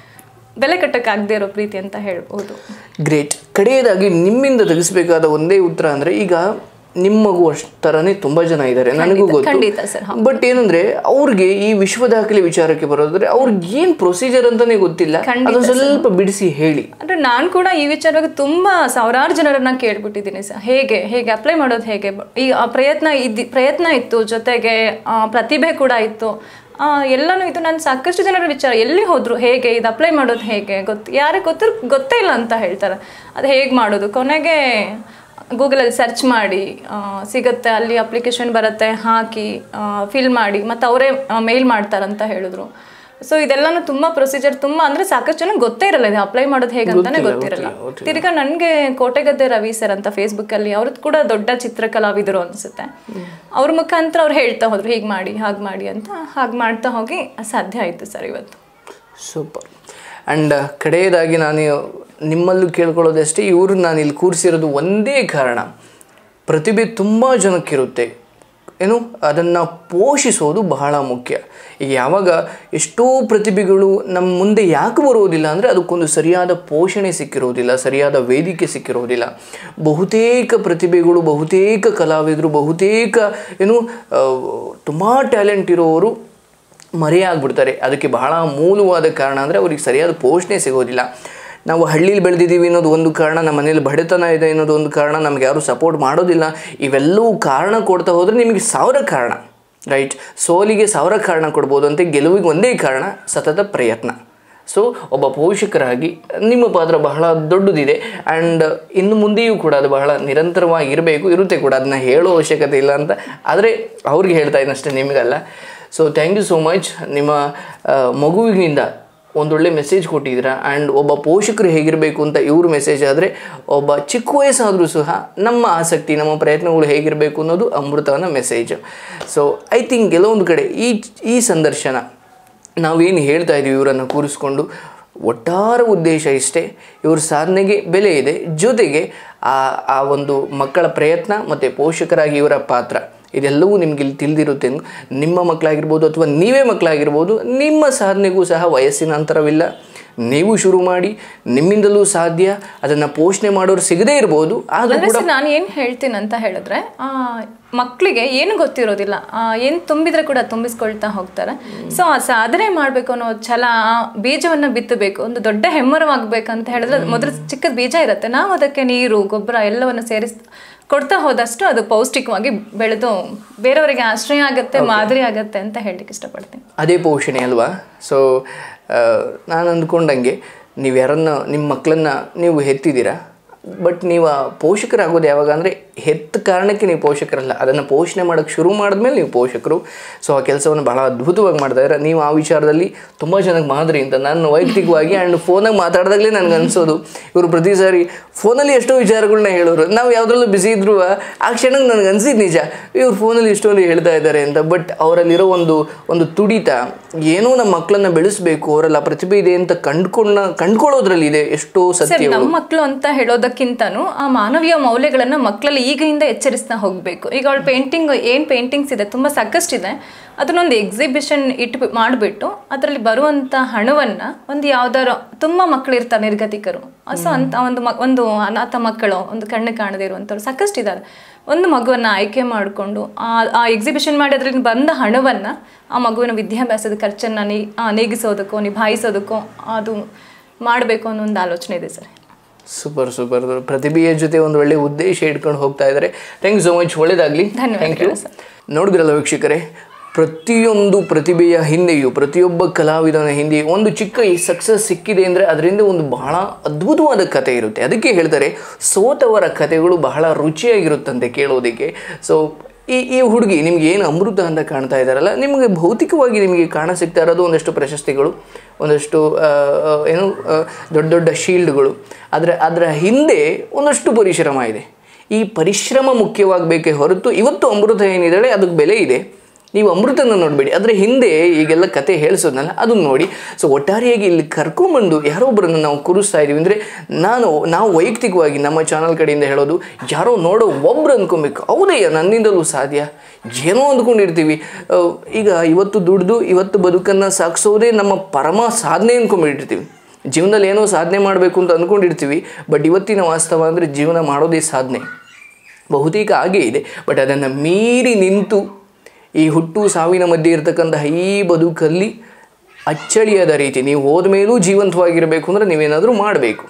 ಬೆಲೆ ಕಟ್ಟಕ್ಕಾಗದೇ ಇರೋ ಪ್ರೀತಿ ಅಂತ ಹೇಳ್ಬೋದು ಗ್ರೇಟ್ ಕಡೆಯದಾಗಿ ನಿಮ್ಮಿಂದ ತೆಗೆಸಬೇಕಾದ ಒಂದೇ ಉತ್ತರ ಅಂದ್ರೆ ಈಗ ನಿಮ್ಮ ಮಗು ಅಷ್ಟರನೇ ತುಂಬಾ ಜನ ಇದ್ದಾರೆ ನನಗೂ ಖಂಡಿತ ಗೊತ್ತು ಸರ್ ಬಟ್ ಏನಂದ್ರೆ ಅವ್ರಿಗೆ ಈ ವಿಶ್ವ ದಾಖಲೆ ವಿಚಾರಕ್ಕೆ ಬರೋದ್ರೆ ಅವ್ರಿಗೆ ಏನ್ ಪ್ರೊಸೀಜರ್ ಅಂತಾನೆ ಗೊತ್ತಿಲ್ಲ ಅದನ್ನ ಸ್ವಲ್ಪ ಬಿಡಿಸಿ ಹೇಳಿ ಅಂದ್ರೆ ನಾನು ಕೂಡ ಈ ವಿಚಾರವಾಗಿ ತುಂಬಾ ಸಾವಿರಾರು ಜನರನ್ನ ಕೇಳ್ಬಿಟ್ಟಿದ್ದೀನಿ ಸರ್ ಹೇಗೆ ಹೇಗೆ ಅಪ್ಲೈ ಮಾಡೋದು ಹೇಗೆ ಈ ಆ ಪ್ರಯತ್ನ ಇದ್ದಿ ಪ್ರಯತ್ನ ಇತ್ತು ಜೊತೆಗೆ ಆ, ಪ್ರತಿಭೆ ಕೂಡ ಇತ್ತು ಆ, ಎಲ್ಲನೂ ಇದು ನಾನು ಸಾಕಷ್ಟು ಜನರ ವಿಚಾರ ಎಲ್ಲಿ ಹೋದ್ರು ಹೇಗೆ ಇದು ಅಪ್ಲೈ ಮಾಡೋದು ಹೇಗೆ ಗೊತ್ತು ಯಾರಿಗೆ ಗೊತ್ತಿರ್ ಗೊತ್ತೇ ಇಲ್ಲ ಅಂತ ಹೇಳ್ತಾರೆ ಅದು ಹೇಗೆ ಮಾಡೋದು ಕೊನೆಗೆ ಗೂಗಲಲ್ಲಿ ಸರ್ಚ್ ಮಾಡಿ ಆ, ಸಿಗುತ್ತೆ ಅಲ್ಲಿ ಅಪ್ಲಿಕೇಶನ್ ಬರುತ್ತೆ ಹಾಕಿ ಫಿಲ್ ಮಾಡಿ ಮತ್ತು ಅವರೇ ಮೇಲ್ ಮಾಡ್ತಾರಂತ ಹೇಳಿದ್ರು ಸೊ ಇದೆಲ್ಲನೂ ತುಂಬಾ ಪ್ರೊಸೀಜರ್ ತುಂಬಾ ಅಂದ್ರೆ ಸಾಕಷ್ಟು ಜನ ಗೊತ್ತೇ ಇರಲ್ಲ ಇದು ಅಪ್ಲೈ ಮಾಡೋದು ಹೇಗೆ ಅಂತಾನೆ ಗೊತ್ತಿರಲ್ಲ ತಿರ್ಗಾ ನನಗೆ ಕೋಟೆಗದ್ದೆ ರವಿ ಸರ್ ಅಂತ ಫೇಸ್ಬುಕ್ ಅಲ್ಲಿ ಅವ್ರದ್ದು ಕೂಡ ದೊಡ್ಡ ಚಿತ್ರಕಲಾವಿದರು ಅನ್ಸುತ್ತೆ ಅವ್ರ ಮುಖಾಂತರ ಅವ್ರು ಹೇಳ್ತಾ ಹೋದ್ರು ಹೀಗೆ ಮಾಡಿ ಹಾಗೆ ಮಾಡಿ ಅಂತ ಹಾಗೆ ಮಾಡ್ತಾ ಹೋಗಿ ಸಾಧ್ಯ ಆಯ್ತು ಸರ್ ಇವತ್ತು ಸೂಪರ್ ಆ್ಯಂಡ್ ಕಡೆಯದಾಗಿ ನಾನು ನಿಮ್ಮಲ್ಲೂ ಕೇಳ್ಕೊಳ್ಳೋದಷ್ಟೇ ಇವರು ನಾನು ಇಲ್ಲಿ ಕೂರಿಸಿರೋದು ಒಂದೇ ಕಾರಣ ಪ್ರತಿಭೆ ತುಂಬ ಜನಕ್ಕಿರುತ್ತೆ ಏನು ಅದನ್ನು ಪೋಷಿಸೋದು ಬಹಳ ಮುಖ್ಯ ಈಗ ಯಾವಾಗ ಎಷ್ಟೋ ಪ್ರತಿಭೆಗಳು ನಮ್ಮ ಮುಂದೆ ಯಾಕೆ ಬರೋದಿಲ್ಲ ಅಂದರೆ ಅದಕ್ಕೊಂದು ಸರಿಯಾದ ಪೋಷಣೆ ಸಿಕ್ಕಿರೋದಿಲ್ಲ ಸರಿಯಾದ ವೇದಿಕೆ ಸಿಕ್ಕಿರೋದಿಲ್ಲ ಬಹುತೇಕ ಪ್ರತಿಭೆಗಳು ಬಹುತೇಕ ಕಲಾವಿದರು ಬಹುತೇಕ ಏನು ತುಂಬ ಟ್ಯಾಲೆಂಟ್ ಇರೋರು ಮರೆಯಾಗ್ಬಿಡ್ತಾರೆ ಅದಕ್ಕೆ ಬಹಳ ಮೂಲವಾದ ಕಾರಣ ಅಂದರೆ ಅವ್ರಿಗೆ ಸರಿಯಾದ ಪೋಷಣೆ ಸಿಗೋದಿಲ್ಲ ನಾವು ಹಳ್ಳಿಲಿ ಬೆಳೆದಿದ್ದೀವಿ ಅನ್ನೋದು ಒಂದು ಕಾರಣ ನಮ್ಮ ಮನೇಲಿ ಬಡತನ ಇದೆ ಅನ್ನೋದು ಒಂದು ಕಾರಣ ನಮ್ಗೆ ಯಾರು ಸಪೋರ್ಟ್ ಮಾಡೋದಿಲ್ಲ ಇವೆಲ್ಲವೂ ಕಾರಣ ಕೊಡ್ತಾ ಹೋದರೆ ನಿಮಗೆ ಸಾವಿರ ಕಾರಣ ರೈಟ್ ಸೋಲಿಗೆ ಸಾವಿರ ಕಾರಣ ಕೊಡ್ಬೋದು ಅಂತ ಗೆಲುವಿಗೆ ಒಂದೇ ಕಾರಣ ಸತತ ಪ್ರಯತ್ನ ಸೊ ಒಬ್ಬ ಪೋಷಕರಾಗಿ ನಿಮ್ಮ ಪಾತ್ರ ಬಹಳ ದೊಡ್ಡದಿದೆ ಆ್ಯಂಡ್ ಇನ್ನು ಮುಂದೆಯೂ ಕೂಡ ಅದು ಬಹಳ ನಿರಂತರವಾಗಿ ಇರಬೇಕು ಇರುತ್ತೆ ಕೂಡ ಅದನ್ನ ಹೇಳೋ ಅವಶ್ಯಕತೆ ಇಲ್ಲ ಅಂತ ಆದರೆ ಅವ್ರಿಗೆ ಹೇಳ್ತಾ ಇದ್ದಷ್ಟೇ ನಿಮಗಲ್ಲ so thank you so much ನಿಮ್ಮ ಆ, ಮಗುವಿನಿಂದ ಒಂದೊಳ್ಳೆ ಮೆಸೇಜ್ ಕೊಟ್ಟಿದ್ದೀರಾ ಆ್ಯಂಡ್ ಒಬ್ಬ ಪೋಷಕರು ಹೇಗಿರಬೇಕು ಅಂತ ಇವ್ರ ಮೆಸೇಜ್ ಆದರೆ ಒಬ್ಬ ಚಿಕ್ಕ ವಯಸ್ಸಾದರೂ ಸಹ ನಮ್ಮ ಆಸಕ್ತಿ ನಮ್ಮ ಪ್ರಯತ್ನಗಳು ಹೇಗಿರಬೇಕು ಅನ್ನೋದು ಅಮೃತವನ ಮೆಸೇಜ್ ಸೊ ಐ ಥಿಂಕ್ ಕೆಲವೊಂದು ಕಡೆ ಈ ಈ ಸಂದರ್ಶನ ನಾವೇನು ಹೇಳ್ತಾ ಇದ್ದೀವಿ ಇವರನ್ನು ಕೂರಿಸ್ಕೊಂಡು ಒಟ್ಟಾರೆ ಉದ್ದೇಶ ಇಷ್ಟೇ ಇವ್ರ ಸಾಧನೆಗೆ ಬೆಲೆ ಇದೆ ಜೊತೆಗೆ ಆ ಆ ಒಂದು ಮಕ್ಕಳ ಪ್ರಯತ್ನ ಮತ್ತು ಪೋಷಕರಾಗಿ ಇವರ ಪಾತ್ರ ಇದೆಲ್ಲವೂ ನಿಮ್ಗೆ ಇಲ್ಲಿ ತಿಳಿದಿರುತ್ತೆ ನಿಮ್ಮ ಮಕ್ಕಳಾಗಿರ್ಬೋದು ಅಥವಾ ನೀವೇ ಮಕ್ಕಳಾಗಿರ್ಬೋದು ನಿಮ್ಮ ಸಾಧನೆಗೂ ಸಹ ವಯಸ್ಸಿನ ಅಂತರವಿಲ್ಲ ನೀವು ಶುರು ಮಾಡಿ ನಿಮ್ಮಿಂದಲೂ ಸಾಧ್ಯ ಅದನ್ನು ಪೋಷಣೆ ಮಾಡೋರು ಸಿಗದೇ ಇರ್ಬೋದು ಆದರೂ ಅಂದ್ರೆ ಸರ್ ನಾನು ಏನು ಹೇಳ್ತೀನಿ ಅಂತ ಹೇಳಿದ್ರೆ ಆ, ಮಕ್ಕಳಿಗೆ ಏನು ಗೊತ್ತಿರೋದಿಲ್ಲ ಆ, ಏನ್ ತುಂಬಿದ್ರೆ ಕೂಡ ತುಂಬಿಸ್ಕೊಳ್ತಾ ಹೋಗ್ತಾರೆ ಸೊ ಆ ಸಾಧನೆ ಮಾಡ್ಬೇಕು ಅನ್ನೋ ಛಲ ಆ ಬೀಜವನ್ನ ಬಿತ್ತಬೇಕು ಒಂದು ದೊಡ್ಡ ಹೆಮ್ಮರವಾಗ್ಬೇಕಂತ ಹೇಳಿದ್ರೆ ಅದು ಮೊದಲು ಚಿಕ್ಕದ ಬೀಜ ಇರುತ್ತೆ ನಾವು ಅದಕ್ಕೆ ನೀರು ಗೊಬ್ಬರ ಎಲ್ಲವನ್ನು ಸೇರಿಸ್ ಕೊಡ್ತಾ ಹೋದಷ್ಟು ಅದು ಪೌಷ್ಟಿಕವಾಗಿ ಬೆಳೆದು ಬೇರೆಯವರಿಗೆ ಆಶ್ರಯ ಆಗತ್ತೆ ಮಾದರಿ ಆಗತ್ತೆ ಅಂತ ಹೇಳಲಿಕ್ಕೆ ಇಷ್ಟಪಡ್ತೀನಿ ಅದೇ ಪೋಷಣೆ ಅಲ್ವಾ ಸೊ ನಾನು ಅಂದ್ಕೊಂಡಂಗೆ ನೀವು ಯಾರನ್ನ ನಿಮ್ಮ ಮಕ್ಕಳನ್ನ ನೀವು ಹೆತ್ತಿದ್ದೀರಾ ಬಟ್ ನೀವು ಆ ಪೋಷಕರಾಗೋದು ಯಾವಾಗ ಅಂದರೆ ಹೆತ್ತ ಕಾರಣಕ್ಕೆ ನೀವು ಪೋಷಕರಲ್ಲ ಅದನ್ನು ಪೋಷಣೆ ಮಾಡೋಕ್ಕೆ ಶುರು ಮಾಡಿದ್ಮೇಲೆ ನೀವು ಪೋಷಕರು ಸೊ ಆ ಕೆಲಸವನ್ನು ಬಹಳ ಅದ್ಭುತವಾಗಿ ಮಾಡ್ತಾ ಇದ್ದಾರೆ ನೀವು ಆ ವಿಚಾರದಲ್ಲಿ ತುಂಬ ಜನಕ್ಕೆ ಮಾದರಿ ಅಂತ ನಾನು ವೈಯಕ್ತಿಕವಾಗಿ ಆ್ಯಂಡ್ ಫೋನಾಗ ಮಾತಾಡಿದಾಗಲೇ ನನಗೆ ಅನಿಸೋದು ಇವರು ಪ್ರತಿ ಸಾರಿ ಫೋನಲ್ಲಿ ಎಷ್ಟೋ ವಿಚಾರಗಳನ್ನ ಹೇಳೋರು ನಾವು ಯಾವುದ್ರಲ್ಲೂ ಬಿಸಿ ಇದ್ರು ಆ ಕ್ಷಣಕ್ಕೆ ನನಗೆ ಅನಿಸಿದ್ದು ನಿಜ ಇವ್ರು ಫೋನಲ್ಲಿ ಇಷ್ಟೊಂದು ಹೇಳ್ತಾ ಇದ್ದಾರೆ ಅಂತ ಬಟ್ ಅವರಲ್ಲಿರೋ ಒಂದು ಒಂದು ತುಡಿತ ಏನೋ ನಮ್ಮ ಮಕ್ಕಳನ್ನ ಬೆಳೆಸಬೇಕು ಅವರಲ್ಲಿ ಆ ಪ್ರತಿಭೆ ಇದೆ ಅಂತ ಕಂಡ್ಕೊಂಡ ಕಂಡ್ಕೊಳ್ಳೋದ್ರಲ್ಲಿ ಇದೆ ಎಷ್ಟೋ ಸರ್ ಸತ್ಯ ನಮ್ಮ ಮಕ್ಕಳು ಅಂತ ಹೇಳೋದಕ್ಕಿಂತನೂ ಆ ಮಾನವೀಯ ಮೌಲ್ಯಗಳನ್ನ ಮಕ್ಕಳಲ್ಲಿ ಈಗಿಂದ ಎಚ್ಚರಿಸ್ತಾ ಹೋಗ್ಬೇಕು ಈಗ ಅವಳ ಪೇಂಟಿಂಗ್ ಏನ್ ಪೇಂಟಿಂಗ್ಸ್ ಇದೆ ತುಂಬಾ ಸಾಕಷ್ಟಿದೆ ಅದನ್ನೊಂದು ಎಕ್ಸಿಬಿಷನ್ ಇಟ್ಟು ಮಾಡಿಬಿಟ್ಟು ಅದರಲ್ಲಿ ಬರುವಂತ ಹಣವನ್ನ ಒಂದು ಯಾವ್ದಾರು ತುಂಬಾ ಮಕ್ಕಳು ಇರ್ತಾರೆ ನಿರ್ಗತಿಕರು ಸೊ ಅಂತ ಒಂದು ಮ- ಒಂದು ಅನಾಥ ಮಕ್ಕಳು ಒಂದು ಕಣ್ಣು ಕಾಣದೇ ಇರುವಂಥವ್ರು ಸಾಕಷ್ಟಿದ್ದಾರೆ ಒಂದು ಮಗುವನ್ನ ಆಯ್ಕೆ ಮಾಡಿಕೊಂಡು ಆ ಎಕ್ಸಿಬಿಷನ್ ಮಾಡಿ ಅದರಿಂದ ಬಂದ ಹಣವನ್ನ ಆ ಮಗುವಿನ ವಿದ್ಯಾಭ್ಯಾಸದ ಖರ್ಚನ್ನ ನೀ ಆ, ನೀಗಿಸೋದಕ್ಕೋ ನಿಭಾಯಿಸೋದಕ್ಕೋ ಅದು ಮಾಡಬೇಕು ಅನ್ನೋ ಒಂದು ಆಲೋಚನೆ ಇದೆ ಸರ್ ಸೂಪರ್ ಸೂಪರ್ ಪ್ರತಿಭೆಯ ಜೊತೆ ಒಂದು ಒಳ್ಳೆ ಉದ್ದೇಶ ಇಟ್ಕೊಂಡು ಹೋಗ್ತಾ ಇದ್ದಾರೆ ಥ್ಯಾಂಕ್ ಯು ಸೊ ಮಚ್ ಒಳ್ಳೇದಾಗಲಿ ಥ್ಯಾಂಕ್ ಯು ನೋಡಿದ್ರಲ್ಲ ವೀಕ್ಷಕರೇ ಪ್ರತಿಯೊಂದು ಪ್ರತಿಭೆಯ ಹಿಂದೆಯೂ ಪ್ರತಿಯೊಬ್ಬ ಕಲಾವಿದನ ಹಿಂದೆಯೂ ಒಂದು ಚಿಕ್ಕ ಈ ಸಕ್ಸಸ್ ಸಿಕ್ಕಿದೆ ಅಂದರೆ ಅದರಿಂದ ಒಂದು ಬಹಳ ಅದ್ಭುತವಾದ ಕತೆ ಇರುತ್ತೆ ಅದಕ್ಕೆ ಹೇಳ್ತಾರೆ ಸೋತವರ ಕಥೆಗಳು ಬಹಳ ರುಚಿಯಾಗಿರುತ್ತಂತೆ ಕೇಳೋದಕ್ಕೆ ಸೊ ಈ ಈ ಹುಡುಗಿ ನಿಮ್ಗೆ ಏನು ಅಮೃತ ಅಂತ ಕಾಣ್ತಾ ಇದ್ದಾರಲ್ಲ ನಿಮಗೆ ಭೌತಿಕವಾಗಿ ನಿಮಗೆ ಕಾಣ ಸಿಗ್ತಾ ಇರೋದು ಒಂದಷ್ಟು ಪ್ರಶಸ್ತಿಗಳು ಒಂದಷ್ಟು ಆ, ಆ, ಏನು ಆ, ದೊಡ್ಡ ದೊಡ್ಡ ಶೀಲ್ಡ್ಗಳು ಆದರೆ ಅದರ ಹಿಂದೆ ಒಂದಷ್ಟು ಪರಿಶ್ರಮ ಇದೆ ಈ ಪರಿಶ್ರಮ ಮುಖ್ಯವಾಗಬೇಕೇ ಹೊರತು ಇವತ್ತು ಅಮೃತ ಏನಿದ್ದಾಳೆ ಅದಕ್ಕೆ ಬೆಲೆ ಇದೆ ನೀವು ಅಮೃತನ ನೋಡಬೇಡಿ ಅದರ ಹಿಂದೆ ಈಗೆಲ್ಲ ಕತೆ ಹೇಳಿಸೋದ್ನಲ್ಲ ಅದನ್ನು ನೋಡಿ ಸೊ ಒಟ್ಟಾರೆಯಾಗಿ ಇಲ್ಲಿ ಕರ್ಕೊಂಬಂದು ಯಾರೋ ಒಬ್ಬರನ್ನು ನಾವು ಕೂರಿಸ್ತಾ ಇದ್ದೀವಿ ಅಂದರೆ ನಾನು ನಾವು ವೈಯಕ್ತಿಕವಾಗಿ ನಮ್ಮ ಚಾನಲ್ ಕಡೆಯಿಂದ ಹೇಳೋದು ಯಾರೋ ನೋಡೋ ಒಬ್ರು ಅಂದ್ಕೊಬೇಕು ಹೌದಯ್ಯ ನನ್ನಿಂದಲೂ ಸಾಧ್ಯ ಏನೋ ಅಂದ್ಕೊಂಡಿರ್ತೀವಿ ಆ, ಈಗ ಇವತ್ತು ದುಡ್ದು ಇವತ್ತು ಬದುಕನ್ನು ಸಾಗಿಸೋದೇ ನಮ್ಮ ಪರಮ ಸಾಧನೆ ಅಂದ್ಕೊಂಡ್ಬಿಟ್ಟಿರ್ತೀವಿ ಜೀವನದಲ್ಲಿ ಏನೋ ಸಾಧನೆ ಮಾಡಬೇಕು ಅಂತ ಅಂದ್ಕೊಂಡಿರ್ತೀವಿ ಬಟ್ ಇವತ್ತಿನ ವಾಸ್ತವ ಅಂದರೆ ಜೀವನ ಮಾಡೋದೇ ಸಾಧನೆ ಬಹುತೇಕ ಹಾಗೇ ಇದೆ ಬಟ್ ಅದನ್ನು ಮೀರಿ ನಿಂತು ಈ ಹುಟ್ಟು ಸಾವಿನ ಮಧ್ಯೆ ಇರತಕ್ಕಂತಹ ಈ ಬದುಕಲ್ಲಿ ಅಚ್ಚಳಿಯದ ರೀತಿ ನೀವು ಹೋದ ಮೇಲೂ ಜೀವಂತವಾಗಿರಬೇಕು ಅಂದರೆ ನೀವೇನಾದರೂ ಮಾಡಬೇಕು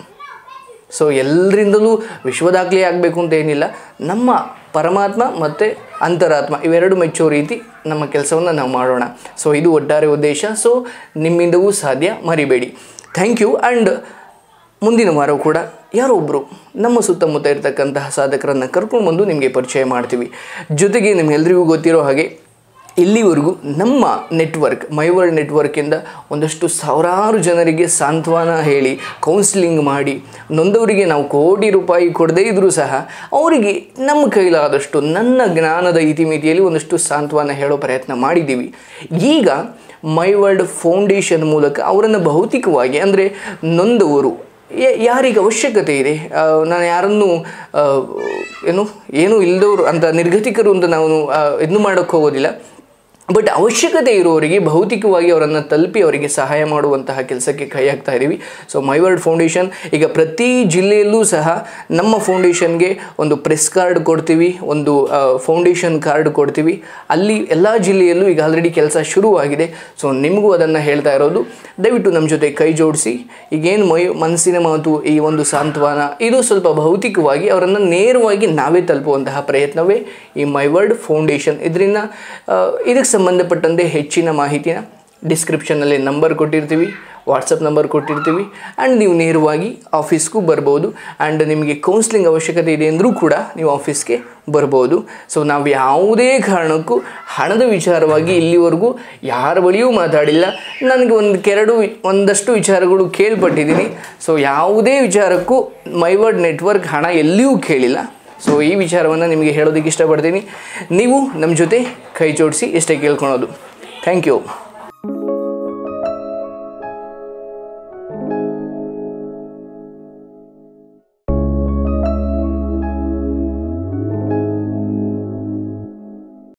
ಸೊ ಎಲ್ಲರಿಂದಲೂ ವಿಶ್ವದಾಖಲೆ ಆಗಬೇಕು ಅಂತ ಏನಿಲ್ಲ ನಮ್ಮ ಪರಮಾತ್ಮ ಮತ್ತು ಅಂತರಾತ್ಮ ಇವೆರಡು ಮೆಚ್ಚೋ ರೀತಿ ನಮ್ಮ ಕೆಲಸವನ್ನು ನಾವು ಮಾಡೋಣ ಸೊ ಇದು ಒಟ್ಟಾರೆ ಉದ್ದೇಶ ಸೊ ನಿಮ್ಮಿಂದವೂ ಸಾಧ್ಯ ಮರಿಬೇಡಿ ಥ್ಯಾಂಕ್ ಯು ಆ್ಯಂಡ್ ಮುಂದಿನ ವಾರ ಕೂಡ ಯಾರೋ ಒಬ್ಬರು ನಮ್ಮ ಸುತ್ತಮುತ್ತ ಇರತಕ್ಕಂತಹ ಸಾಧಕರನ್ನು ಕರ್ಕೊಂಡು ಬಂದು ನಿಮಗೆ ಪರಿಚಯ ಮಾಡ್ತೀವಿ ಜೊತೆಗೆ ನಿಮ್ಗೆಲ್ರಿಗೂ ಗೊತ್ತಿರೋ ಹಾಗೆ ಇಲ್ಲಿವರೆಗೂ ನಮ್ಮ ನೆಟ್ವರ್ಕ್ ಮೈ ವರ್ಲ್ಡ್ ನೆಟ್ವರ್ಕಿಂದ ಒಂದಷ್ಟು ಸಾವಿರಾರು ಜನರಿಗೆ ಸಾಂತ್ವನ ಹೇಳಿ ಕೌನ್ಸಿಲಿಂಗ್ ಮಾಡಿ ನೊಂದವರಿಗೆ ನಾವು ಕೋಟಿ ರೂಪಾಯಿ ಕೊಡದೇ ಇದ್ದರೂ ಸಹ ಅವರಿಗೆ ನಮ್ಮ ಕೈಲಾದಷ್ಟು ನನ್ನ ಜ್ಞಾನದ ಇತಿಮಿತಿಯಲ್ಲಿ ಒಂದಷ್ಟು ಸಾಂತ್ವನ ಹೇಳೋ ಪ್ರಯತ್ನ ಮಾಡಿದ್ದೀವಿ ಈಗ ಮೈ ವರ್ಲ್ಡ್ ಫೌಂಡೇಶನ್ ಮೂಲಕ ಅವರನ್ನು ಭೌತಿಕವಾಗಿ ಅಂದರೆ ನೊಂದವರು ಯ- ಯಾರಿಗೆ ಅವಶ್ಯಕತೆ ಇದೆ ಆ, ನಾನು ಯಾರನ್ನು ಆ, ಏನು ಏನೂ ಇಲ್ಲದವರು ಅಂತ ನಿರ್ಗತಿಕರು ಅಂತ ನಾವು ಇದನ್ನು ಮಾಡೋಕ್ಕೆ ಹೋಗೋದಿಲ್ಲ ಬಟ್ ಅವಶ್ಯಕತೆ ಇರುವವರಿಗೆ ಭೌತಿಕವಾಗಿ ಅವರನ್ನು ತಲುಪಿ ಅವರಿಗೆ ಸಹಾಯ ಮಾಡುವಂತಹ ಕೆಲಸಕ್ಕೆ ಕೈ ಹಾಕ್ತಾ ಇದ್ದೀವಿ ಸೊ ಮೈ ವರ್ಲ್ಡ್ ಫೌಂಡೇಶನ್ ಈಗ ಪ್ರತಿ ಜಿಲ್ಲೆಯಲ್ಲೂ ಸಹ ನಮ್ಮ ಫೌಂಡೇಶನ್ಗೆ ಒಂದು ಪ್ರೆಸ್ ಕಾರ್ಡ್ ಕೊಡ್ತೀವಿ ಒಂದು ಫೌಂಡೇಶನ್ ಕಾರ್ಡ್ ಕೊಡ್ತೀವಿ ಅಲ್ಲಿ ಎಲ್ಲ ಜಿಲ್ಲೆಯಲ್ಲೂ ಈಗ ಆಲ್ರೆಡಿ ಕೆಲಸ ಶುರುವಾಗಿದೆ ಸೊ ನಿಮಗೂ ಅದನ್ನು ಹೇಳ್ತಾ ಇರೋದು ದಯವಿಟ್ಟು ನಮ್ಮ ಜೊತೆ ಕೈ ಜೋಡಿಸಿ ಈಗೇನು ಮೈ ಮನಸ್ಸಿನ ಮಾತು ಈ ಒಂದು ಸಾಂತ್ವನ ಇದು ಸ್ವಲ್ಪ ಭೌತಿಕವಾಗಿ ಅವರನ್ನು ನೇರವಾಗಿ ನಾವೇ ತಲುಪುವಂತಹ ಪ್ರಯತ್ನವೇ ಈ ಮೈ ವರ್ಲ್ಡ್ ಫೌಂಡೇಶನ್ ಇದರಿಂದ ಇದಕ್ಕೆ ಸಂಬಂಧಪಟ್ಟಂತೆ ಹೆಚ್ಚಿನ ಮಾಹಿತಿನ ಡಿಸ್ಕ್ರಿಪ್ಷನಲ್ಲಿ ನಂಬರ್ ಕೊಟ್ಟಿರ್ತೀವಿ ವಾಟ್ಸಪ್ ನಂಬರ್ ಕೊಟ್ಟಿರ್ತೀವಿ ಆ್ಯಂಡ್ ನೀವು ನೇರವಾಗಿ ಆಫೀಸ್ಗೂ ಬರ್ಬೋದು ಆ್ಯಂಡ್ ನಿಮಗೆ ಕೌನ್ಸ್ಲಿಂಗ್ ಅವಶ್ಯಕತೆ ಇದೆ ಅಂದರೂ ಕೂಡ ನೀವು ಆಫೀಸ್ಗೆ ಬರ್ಬೋದು ಸೊ ನಾವು ಯಾವುದೇ ಕಾರಣಕ್ಕೂ ಹಣದ ವಿಚಾರವಾಗಿ ಇಲ್ಲಿವರೆಗೂ ಯಾರ ಬಳಿಯೂ ಮಾತಾಡಿಲ್ಲ ನನಗೆ ಒಂದು ಕೆರಡು ಒಂದಷ್ಟು ವಿಚಾರಗಳು ಕೇಳ್ಪಟ್ಟಿದ್ದೀನಿ ಸೊ ಯಾವುದೇ ವಿಚಾರಕ್ಕೂ ಮೈವರ್ಡ್ ನೆಟ್ವರ್ಕ್ ಹಣ ಎಲ್ಲಿಯೂ ಕೇಳಿಲ್ಲ ಸೊ ಈ ವಿಚಾರವನ್ನು ನಿಮಗೆ ಹೇಳೋದಕ್ಕೆ ಇಷ್ಟಪಡ್ತೀನಿ ನೀವು ನಮ್ಮ ಜೊತೆ ಕೈ ಜೋಡಿಸಿ ಇಷ್ಟೇ ಕೇಳ್ಕೊಳೋದು ಥ್ಯಾಂಕ್ ಯು